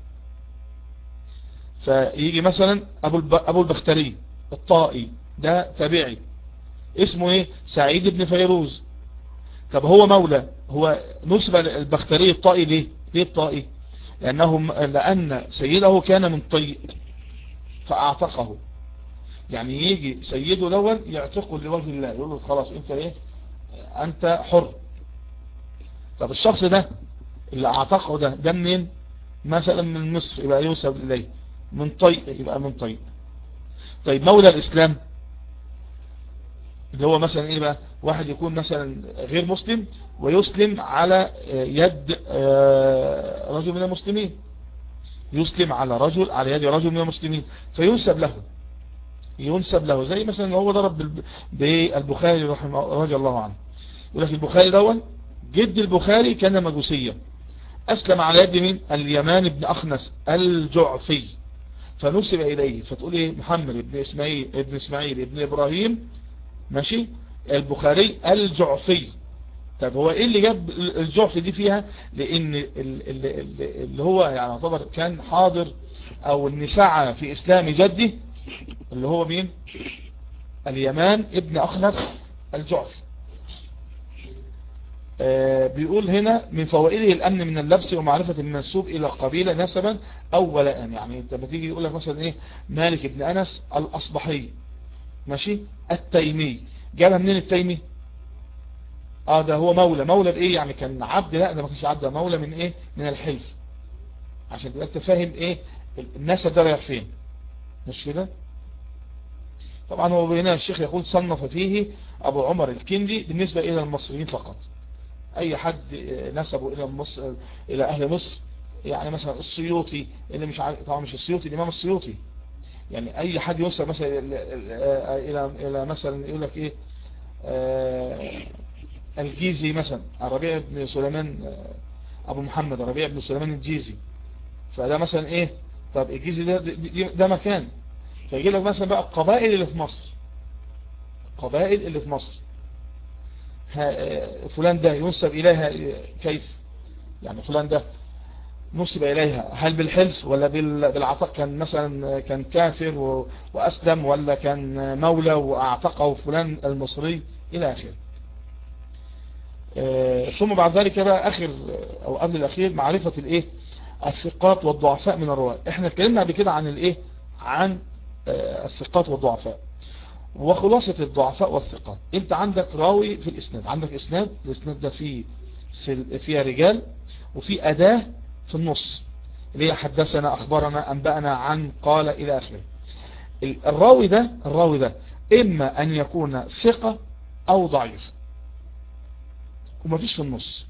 فيجي مثلا ابو ابو البختري الطائي ده تابعي اسمه ايه سعيد بن فيروز طب هو مولى هو نسب البختري الطائي ليه ليه الطائي لانه لان سيده كان من طيء فاعتقه يعني يجي سيده دون يعتقه لوجه الله يقول له خلاص انت ايه انت حر طب الشخص ده اللي اعتقه ده ده منين مثلا من مصر يبقى يوسف اليه من طيء يبقى من طيء طيب مولى الاسلام اللي هو مثلا ايه بقى واحد يكون مثلا غير مسلم ويسلم على يد رجل من المسلمين يسلم على رجل على يد رجل من المسلمين فينسب له ينسب له زي مثلا هو ضرب بالبخاري رحمه رضي الله عنه يقول لك البخاري دون جد البخاري كان مجوسيا أسلم على يد من اليمان بن أخنس الجعفي فنسب إليه فتقول إيه محمد ابن إسماعيل ابن إسماعيل ابن إبراهيم ماشي البخاري الجعفي طب هو إيه اللي جاب الجعفي دي فيها لأن اللي هو يعني يعتبر كان حاضر أو النساعة في إسلام جدي اللي هو مين اليمان ابن أخنس الجعفي آه بيقول هنا من فوائده الأمن من اللبس ومعرفة المنسوب إلى قبيلة نسبا أو ولاء يعني انت بتيجي يقول لك مثلا إيه مالك ابن أنس الأصبحي ماشي التيمي جابها منين التيمي اه ده هو مولى مولى بإيه يعني كان عبد لا ده ما كانش عبد مولى من إيه من الحلف عشان تبقى انت فاهم إيه الناس ده رايح فين مش كده طبعا هو هنا الشيخ يقول صنف فيه أبو عمر الكندي بالنسبة إلى المصريين فقط أي حد نسبه إلى مصر إلى أهل مصر يعني مثلا السيوطي اللي مش عارف طبعا مش السيوطي الإمام السيوطي يعني أي حد يوصل مثلا إلى إلى مثلا يقول لك إيه الجيزي مثلا الربيع بن سليمان أبو محمد الربيع بن سليمان الجيزي فده مثلا إيه طب الجيزي ده ده مكان فيجي لك مثلا بقى القبائل اللي في مصر القبائل اللي في مصر فلان ده ينسب إليها كيف يعني فلان ده نسب إليها هل بالحلف ولا بالعطاء كان مثلا كان كافر وأسلم ولا كان مولى وأعتقه فلان المصري إلى آخره ثم بعد ذلك بقى آخر أو قبل الأخير معرفة الإيه الثقات والضعفاء من الرواة احنا اتكلمنا قبل كده عن الإيه عن الثقات والضعفاء وخلاصة الضعفاء والثقات انت عندك راوي في الاسناد عندك اسناد الاسناد ده فيه فيها رجال وفي اداة في النص اللي هي حدثنا اخبرنا انبأنا عن قال الى اخره الراوي ده الراوي ده اما ان يكون ثقة او ضعيف ومفيش في النص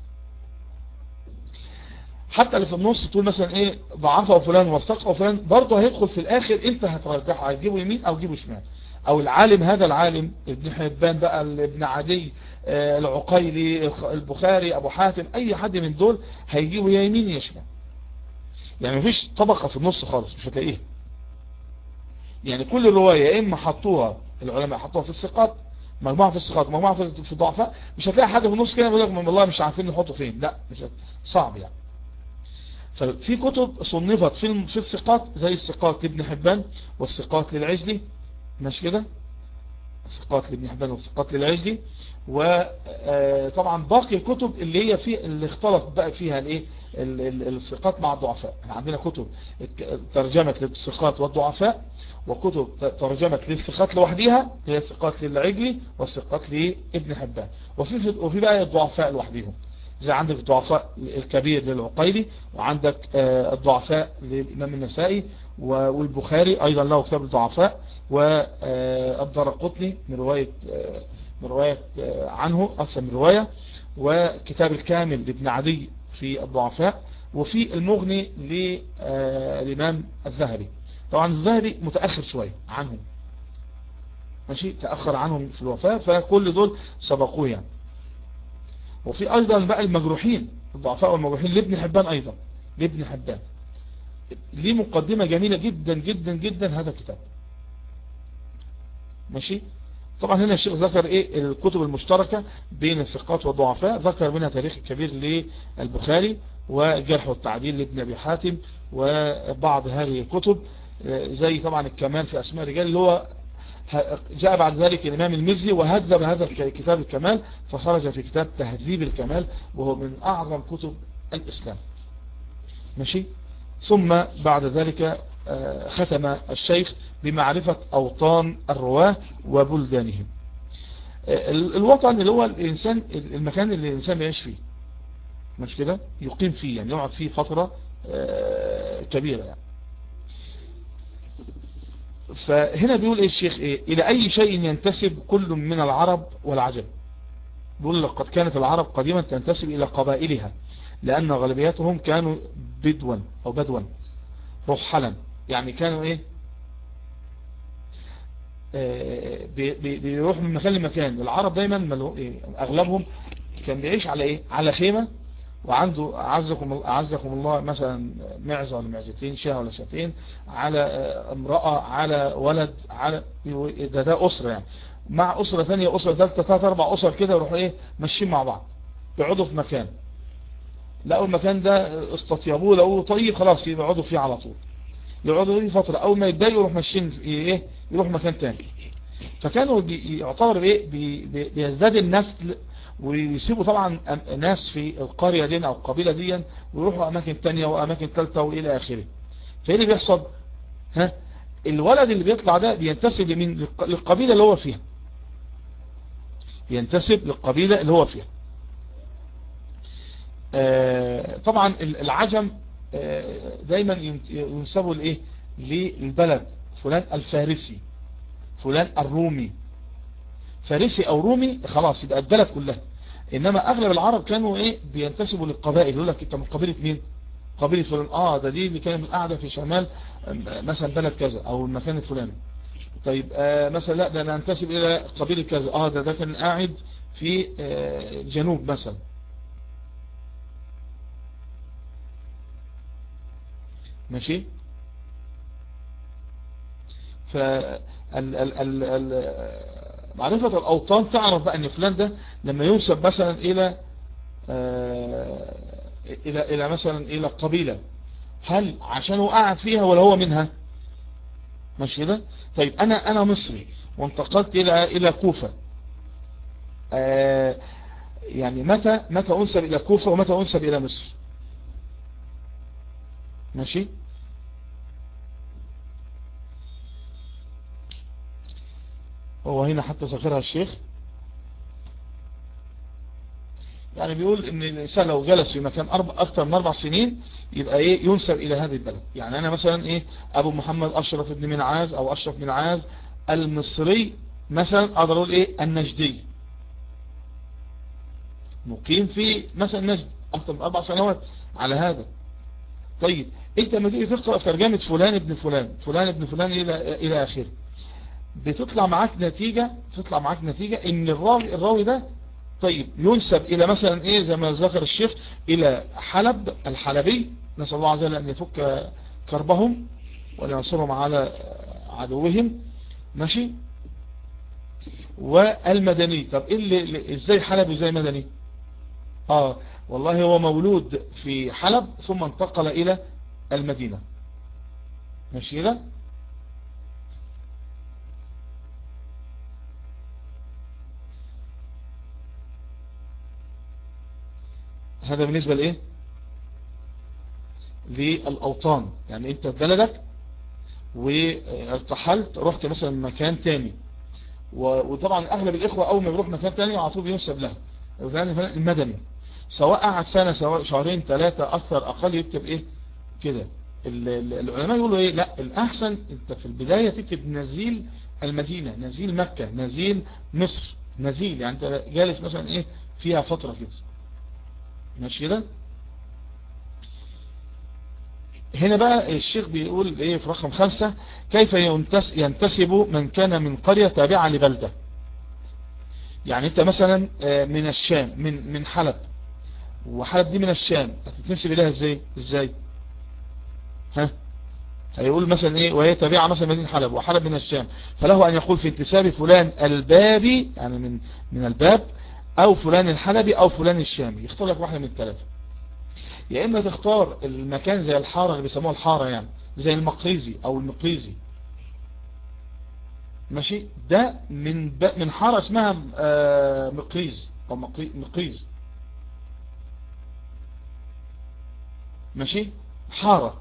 حتى اللي في النص تقول مثلا ايه ضعفه فلان وثقه فلان برضه هيدخل في الاخر انت هترجحه هتجيبه يمين او تجيبه شمال او العالم هذا العالم ابن حبان بقى ابن عدي آه العقيلي البخاري ابو حاتم اي حد من دول هيجيبه يا يمين يا شمال يعني مفيش طبقة في النص خالص مش هتلاقيها يعني كل الرواية يا اما حطوها العلماء حطوها في الثقات مجموعة في الثقات مجموعة في الضعفاء مش هتلاقي حاجة في النص كده يقول لك والله مش عارفين نحطه فين لا مش صعب يعني ففي كتب صنفت في في الثقات زي الثقات لابن حبان والثقات للعجلي مش كده الثقات لابن حبان والثقات للعجلي وطبعا باقي الكتب اللي هي في اللي اختلط بقى فيها الايه الثقات مع الضعفاء احنا عندنا كتب ترجمت للثقات والضعفاء وكتب ترجمت للثقات لوحديها هي الثقات للعجلي والثقات لابن حبان وفي وفي بقى الضعفاء لوحديهم زي عندك الضعفاء الكبير للعقيلي وعندك الضعفاء للإمام النسائي والبخاري أيضا له كتاب الضعفاء والدرقطني من رواية من رواية عنه أكثر من رواية وكتاب الكامل لابن عدي في الضعفاء وفي المغني للإمام الذهبي طبعا الذهبي متأخر شوية عنهم ماشي تأخر عنهم في الوفاة فكل دول سبقوه يعني وفي أيضا بقى المجروحين الضعفاء والمجروحين لابن حبان أيضا لابن حبان ليه مقدمة جميلة جدا جدا جدا هذا الكتاب ماشي طبعا هنا الشيخ ذكر ايه الكتب المشتركة بين الثقات والضعفاء ذكر منها تاريخ كبير للبخاري والجرح والتعديل لابن ابي حاتم وبعض هذه الكتب زي طبعا الكمال في اسماء الرجال اللي هو جاء بعد ذلك الإمام المزي وهذب هذا الكتاب الكمال فخرج في كتاب تهذيب الكمال وهو من أعظم كتب الإسلام ماشي ثم بعد ذلك ختم الشيخ بمعرفة أوطان الرواه وبلدانهم الوطن اللي هو الإنسان المكان اللي الإنسان بيعيش فيه مش كده يقيم فيه يعني يقعد فيه فترة كبيرة يعني فهنا بيقول ايه الشيخ ايه الى اي شيء ينتسب كل من العرب والعجم بيقول لقد كانت العرب قديما تنتسب الى قبائلها لان غالبيتهم كانوا بدوا او بدوا رحلا يعني كانوا ايه بيروح من مكان لمكان العرب دايما اغلبهم كان بيعيش على ايه على خيمة وعنده أعزكم, أعزكم الله مثلا معزة ولا معزتين شاه ولا شاتين على امرأة على ولد على ده ده أسرة يعني مع أسرة ثانية أسرة ثالثة ثلاثة أربع أسر كده يروحوا إيه ماشيين مع بعض يقعدوا في مكان لقوا المكان ده استطيبوه لقوه طيب خلاص يقعدوا فيه على طول يقعدوا فيه فترة أول ما يتضايقوا يروح ماشيين إيه يروح مكان تاني فكانوا يعتبر إيه بيزداد النسل ويسيبوا طبعا ناس في القرية دي او القبيلة دي ويروحوا اماكن تانية واماكن تالتة والى اخره فايه اللي بيحصل ها الولد اللي بيطلع ده بينتسب لمين للقبيلة اللي هو فيها ينتسب للقبيلة اللي هو فيها آه طبعا العجم آه دايما ينسبوا لايه للبلد فلان الفارسي فلان الرومي فارسي او رومي خلاص يبقى البلد كلها انما اغلب العرب كانوا ايه بينتسبوا للقبائل يقول لك انت من قبيله مين قبيله فلان اه ده دي اللي كانت قاعده في شمال مثلا بلد كذا او المكان الفلاني طيب آه مثلا لا ده انا انتسب الى قبيله كذا اه ده ده كان قاعد في آه جنوب مثلا ماشي ف ال ال ال ال معرفة الأوطان تعرف بقى أن فلان ده لما ينسب مثلا إلى آه إلى إلى مثلا إلى قبيلة هل عشان هو قاعد فيها ولا هو منها ماشي كده طيب أنا أنا مصري وانتقلت إلى إلى كوفة آه يعني متى متى أنسب إلى كوفة ومتى أنسب إلى مصر ماشي هو هنا حتى ذكرها الشيخ يعني بيقول ان الانسان لو جلس في مكان أربع اكثر من اربع سنين يبقى ايه ينسب الى هذه البلد يعني انا مثلا ايه ابو محمد اشرف بن منعاز او اشرف بن عاز المصري مثلا اقدر اقول ايه النجدي مقيم في مثلا نجد اكثر من اربع سنوات على هذا طيب انت لما تيجي تقرا في ترجمه فلان ابن فلان فلان ابن فلان الى الى اخره بتطلع معاك نتيجة تطلع معاك نتيجة ان الراوي, الراوي ده طيب ينسب الى مثلا ايه زي ما ذكر الشيخ الى حلب الحلبي نسأل الله عز وجل ان يفك كربهم ولينصرهم على عدوهم ماشي والمدني طب ايه اللي ازاي حلب وازاي مدني اه والله هو مولود في حلب ثم انتقل الى المدينة ماشي كده هذا بالنسبة لإيه للأوطان يعني انت في بلدك وارتحلت رحت مثلا مكان تاني وطبعا اغلب الاخوة اول ما بيروح مكان تاني على طول بينسب له المدني سواء قعد سنة سواء شهرين ثلاثة اكثر اقل يكتب ايه كده العلماء يقولوا ايه لا الاحسن انت في البداية تكتب نزيل المدينة نزيل مكة نزيل مصر نزيل يعني انت جالس مثلا ايه فيها فترة كده ماشي كده هنا بقى الشيخ بيقول ايه في رقم خمسة كيف ينتسب من كان من قرية تابعة لبلدة يعني انت مثلا من الشام من من حلب وحلب دي من الشام هتتنسب اليها ازاي ازاي ها هيقول مثلا ايه وهي تابعة مثلا مدينة حلب وحلب من الشام فله ان يقول في انتساب فلان البابي يعني من من الباب او فلان الحلبي او فلان الشامي يختار لك واحدة من الثلاثة يا اما تختار المكان زي الحارة اللي بيسموها الحارة يعني زي المقريزي او المقريزي ماشي ده من ب... من حارة اسمها آه مقريز او مقري... مقريز ماشي حارة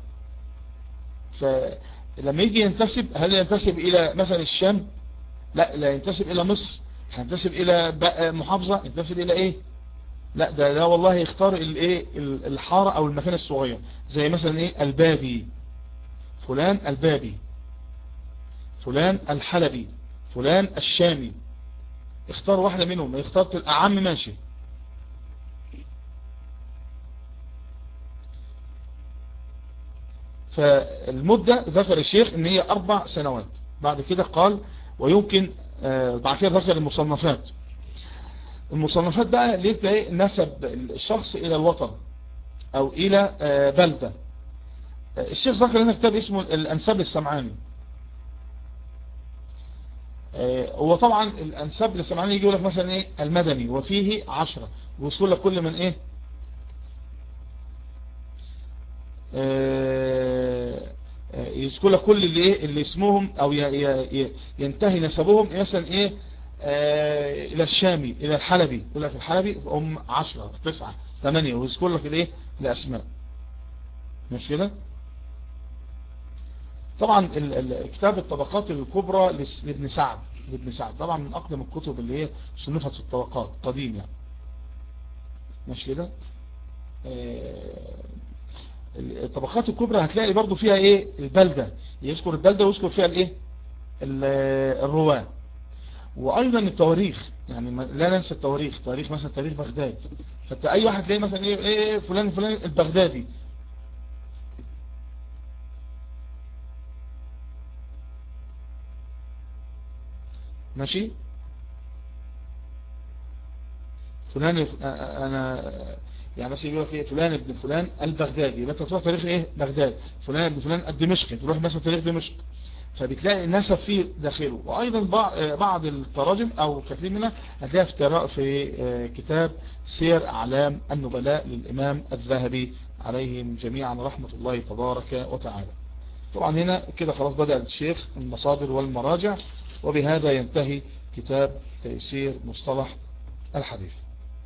فلما يجي ينتسب هل ينتسب الى مثلا الشام لا لا ينتسب الى مصر هينتسب الى محافظة ينتسب الى ايه لا ده ده والله يختار الايه الحارة او المكان الصغير زي مثلا ايه البابي فلان البابي فلان الحلبي فلان الشامي اختار واحدة منهم اخترت الاعم ماشي فالمدة ذكر الشيخ ان هي اربع سنوات بعد كده قال ويمكن بعد كده ذكر المصنفات المصنفات بقى اللي يبقى ايه نسب الشخص الى الوطن او الى بلدة الشيخ ذكر هنا كتاب اسمه الانساب السمعاني هو طبعا الانساب السمعاني يجي لك مثلا ايه المدني وفيه عشرة ويذكر لك كل من ايه يذكر لك كل اللي ايه اللي اسمهم او ينتهي نسبهم مثلا ايه آه الى الشامي الى الحلبي يقول لك الحلبي هم عشرة تسعة ثمانية ويذكر لك الايه الاسماء مش كده طبعا كتاب الطبقات الكبرى لابن سعد لابن سعد طبعا من اقدم الكتب اللي هي صنفت في الطبقات قديم يعني مش كده آه الطبقات الكبرى هتلاقي برضو فيها ايه البلدة يذكر البلدة ويذكر فيها الايه الرواة وايضا التواريخ يعني لا ننسى التواريخ تاريخ مثلا تاريخ بغداد حتى اي واحد تلاقي مثلا ايه, إيه فلان فلان البغدادي ماشي فلان انا يعني مثلا يقول لك ايه فلان ابن فلان البغدادي يبقى انت تروح تاريخ ايه بغداد فلان ابن فلان الدمشقي تروح مثلا تاريخ دمشق فبتلاقي نسب فيه داخله وايضا بعض التراجم او كثير منها هتلاقيها في في كتاب سير اعلام النبلاء للامام الذهبي عليهم جميعا رحمة الله تبارك وتعالى طبعا هنا كده خلاص بدأ الشيخ المصادر والمراجع وبهذا ينتهي كتاب تيسير مصطلح الحديث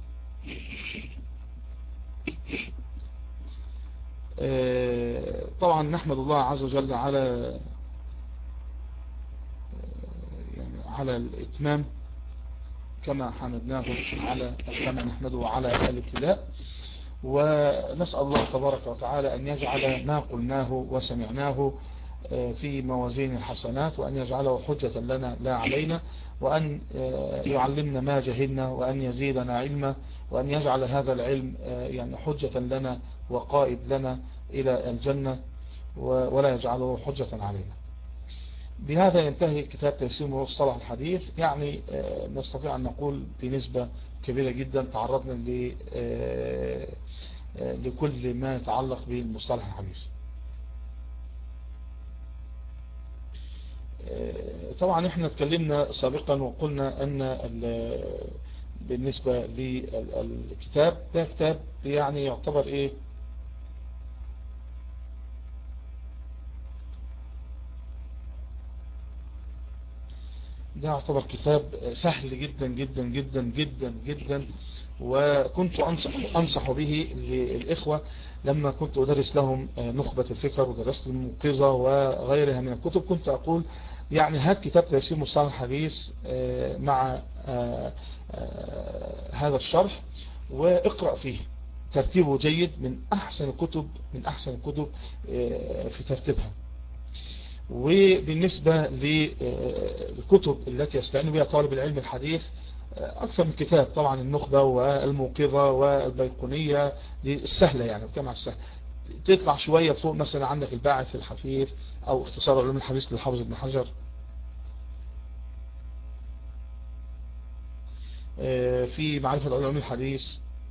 طبعا نحمد الله عز وجل على يعني على الاتمام كما حمدناه على كما نحمده على الابتلاء ونسأل الله تبارك وتعالى أن يجعل ما قلناه وسمعناه في موازين الحسنات وأن يجعله حجة لنا لا علينا وأن يعلمنا ما جهلنا وأن يزيدنا علما وأن يجعل هذا العلم يعني حجة لنا وقائد لنا إلى الجنة ولا يجعله حجة علينا بهذا ينتهي كتاب تيسير مصطلح الحديث يعني نستطيع أن نقول بنسبة كبيرة جدا تعرضنا لكل ما يتعلق بالمصطلح الحديث طبعا احنا اتكلمنا سابقا وقلنا ان بالنسبة للكتاب ده كتاب يعني يعتبر ايه ده يعتبر كتاب سهل جدا جدا جدا جدا جدا وكنت أنصح, أنصح به للإخوة لما كنت أدرس لهم نخبة الفكر ودرست المنقذة وغيرها من الكتب كنت أقول يعني هات كتاب تيسير مصطلح الحديث مع هذا الشرح واقرأ فيه ترتيبه جيد من أحسن الكتب من أحسن الكتب في ترتيبها وبالنسبة للكتب التي يستعين بها طالب العلم الحديث أكثر من كتاب طبعا النخبة والموقظة والبيقونية دي السهلة يعني الجامعة السهلة تطلع شوية فوق مثلا عندك الباعث الحفيظ أو اختصار علوم الحديث للحافظ ابن حجر في معرفة علوم الحديث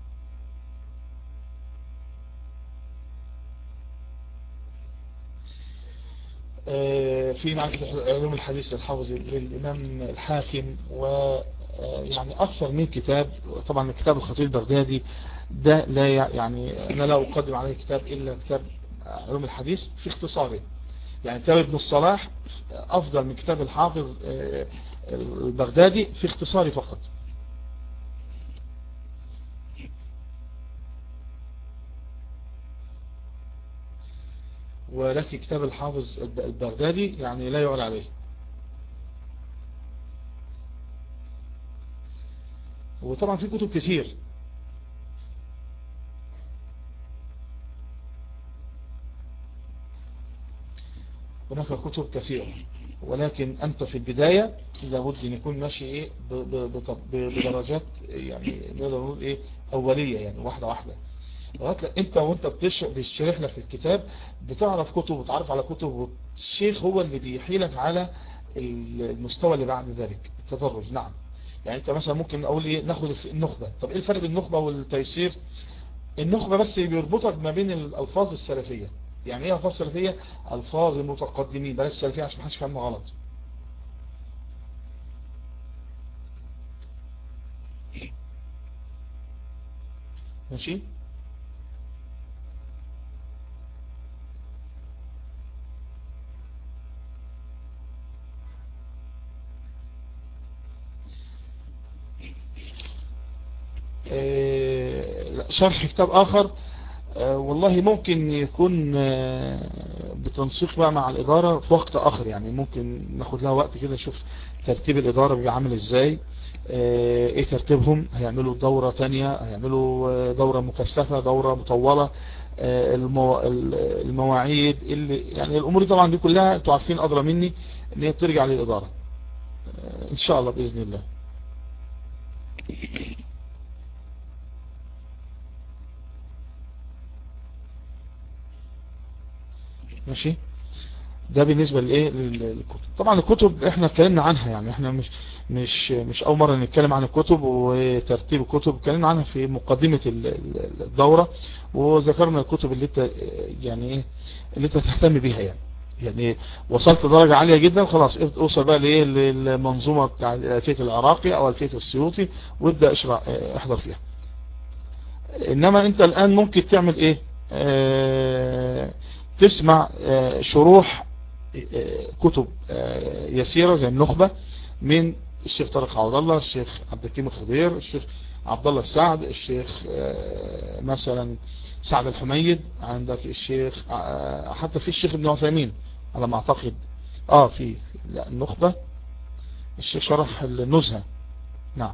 في معرفة علوم الحديث للحافظ للإمام الحاكم و يعني أكثر من كتاب طبعا الكتاب الخطير البغدادي ده لا يعني أنا لا أقدم عليه كتاب إلا كتاب علوم الحديث في اختصاره يعني كتاب ابن الصلاح أفضل من كتاب الحافظ البغدادي في اختصاره فقط ولكن كتاب الحافظ البغدادي يعني لا يعلى عليه وطبعا في كتب كثير هناك كتب كثيرة ولكن أنت في البداية لابد أن يكون ماشي إيه بدرجات يعني نقدر نقول إيه أولية يعني واحدة واحدة لغايه انت وانت بتشرح لك الكتاب بتعرف كتب وتعرف على كتب والشيخ هو اللي بيحيلك على المستوى اللي بعد ذلك التدرج نعم يعني انت مثلا ممكن اقول ايه ناخد النخبة طب ايه الفرق بين النخبة والتيسير النخبة بس بيربطك ما بين الالفاظ السلفية يعني ايه الفاظ السلفية الفاظ المتقدمين بلاش السلفية عشان محدش فهمه غلط ماشي آه، شرح كتاب آخر آه، والله ممكن يكون آه، بتنسيق بقى مع الإدارة في وقت آخر يعني ممكن ناخد لها وقت كده نشوف ترتيب الإدارة بيعمل إزاي ايه ترتيبهم هيعملوا دورة تانية هيعملوا دورة مكثفة دورة مطولة المواعيد اللي يعني الامور دي طبعا دي كلها انتوا عارفين ادرى مني ان هي بترجع للادارة ان شاء الله باذن الله ماشي ده بالنسبة لايه للكتب طبعا الكتب احنا اتكلمنا عنها يعني احنا مش مش مش اول مرة نتكلم عن الكتب وترتيب الكتب اتكلمنا عنها في مقدمة الدورة وذكرنا الكتب اللي انت يعني ايه اللي انت تهتم بيها يعني يعني وصلت درجة عالية جدا خلاص اوصل بقى لايه للمنظومة بتاع الفيت العراقي او الفيت السيوطي وابدأ اشرح احضر فيها انما انت الان ممكن تعمل ايه اه تسمع اه شروح اه كتب يسيرة زي النخبة من الشيخ طارق عوض الله الشيخ عبد الكريم الخضير الشيخ عبد الله السعد الشيخ مثلا سعد الحميد عندك الشيخ حتى في الشيخ ابن عثيمين على ما اعتقد اه في لا النخبة الشيخ شرح النزهة نعم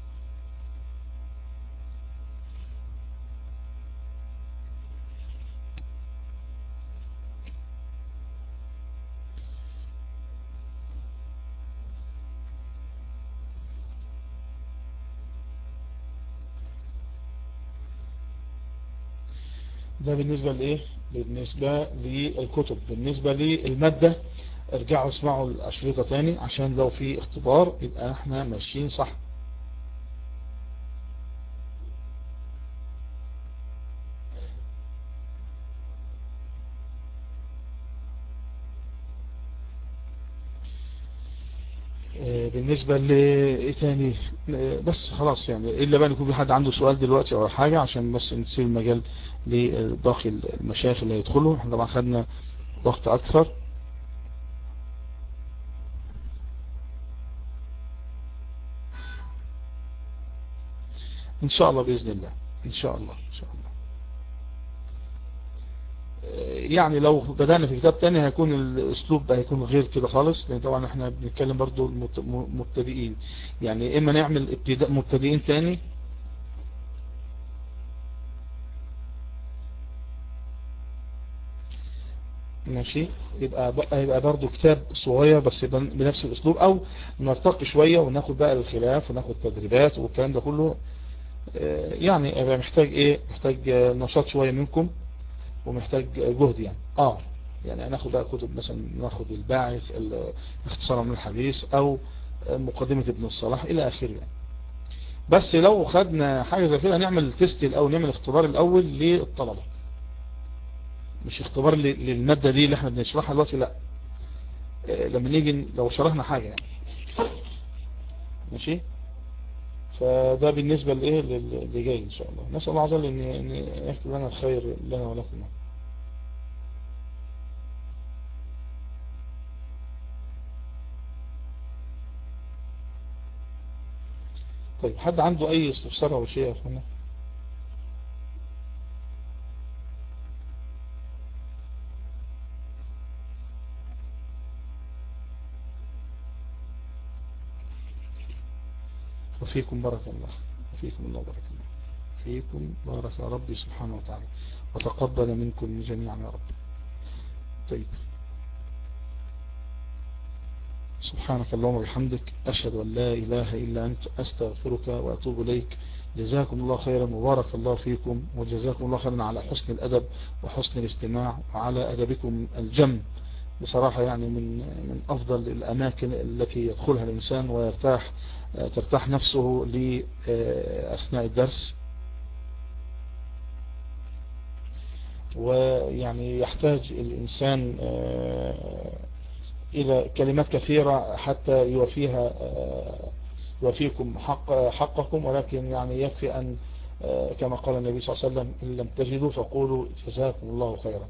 ده بالنسبة لإيه بالنسبة للكتب بالنسبة للمادة ارجعوا اسمعوا الأشرطة تاني عشان لو في اختبار يبقى احنا ماشيين صح بالنسبة لايه تاني بس خلاص يعني الا بقى يكون في حد عنده سؤال دلوقتي او حاجة عشان بس نسيب المجال لباقي المشايخ اللي هيدخلوا احنا طبعا خدنا وقت اكثر ان شاء الله باذن الله ان شاء الله ان شاء الله يعني لو بدأنا في كتاب تاني هيكون الاسلوب ده هيكون غير كده خالص لان طبعا احنا بنتكلم برضو مبتدئين يعني اما نعمل ابتداء مبتدئين تاني ماشي يبقى يبقى برضو كتاب صغير بس بنفس الاسلوب او نرتقي شوية وناخد بقى الخلاف وناخد تدريبات والكلام ده كله يعني يبقى محتاج ايه محتاج نشاط شوية منكم ومحتاج جهد يعني اه يعني هناخد بقى كتب مثلا ناخد الباعث اختصار من الحديث او مقدمة ابن الصلاح الى اخره يعني بس لو خدنا حاجة زي كده هنعمل تيست الاول نعمل اختبار الاول للطلبة مش اختبار للمادة دي اللي احنا بنشرحها دلوقتي لا لما نيجي لو شرحنا حاجة يعني ماشي فده بالنسبة لإيه اللي جاي إن شاء الله نسأل الله عز وجل أن يكتب لنا الخير لنا ولكم طيب حد عنده أي استفسار أو شيء يا أخوانا وفيكم بارك الله وفيكم الله بارك الله فيكم بارك ربي سبحانه وتعالى وتقبل منكم جميعا يا رب طيب سبحانك اللهم وبحمدك أشهد أن لا إله إلا أنت أستغفرك وأتوب إليك جزاكم الله خيرا وبارك الله فيكم وجزاكم الله خيرا على حسن الأدب وحسن الاستماع وعلى أدبكم الجم بصراحة يعني من من أفضل الأماكن التي يدخلها الإنسان ويرتاح ترتاح نفسه لأثناء الدرس ويعني يحتاج الإنسان إلى كلمات كثيرة حتى يوفيها يوفيكم حق حقكم ولكن يعني يكفي أن كما قال النبي صلى الله عليه وسلم إن لم تجدوا فقولوا جزاكم الله خيرا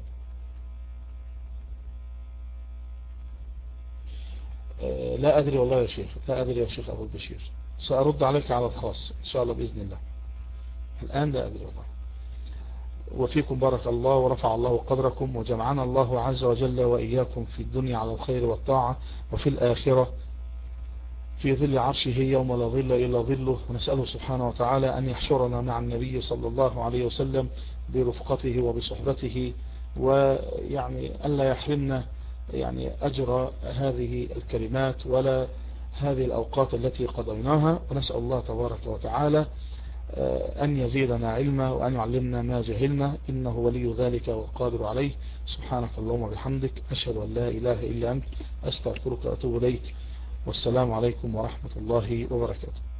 لا أدري والله يا شيخ لا أدري يا شيخ أبو البشير سأرد عليك على الخاص إن شاء الله بإذن الله الآن لا أدري والله وفيكم بارك الله ورفع الله قدركم وجمعنا الله عز وجل وإياكم في الدنيا على الخير والطاعة وفي الآخرة في ظل عرشه يوم لا ظل إلا ظله ونسأله سبحانه وتعالى أن يحشرنا مع النبي صلى الله عليه وسلم برفقته وبصحبته ويعني ألا يحرمنا يعني أجر هذه الكلمات ولا هذه الأوقات التي قضيناها ونسأل الله تبارك وتعالى آه، أن يزيدنا علما وأن يعلمنا ما جهلنا إنه ولي ذلك والقادر عليه سبحانك اللهم وبحمدك أشهد أن لا إله إلا أنت أستغفرك وأتوب إليك والسلام عليكم ورحمة الله وبركاته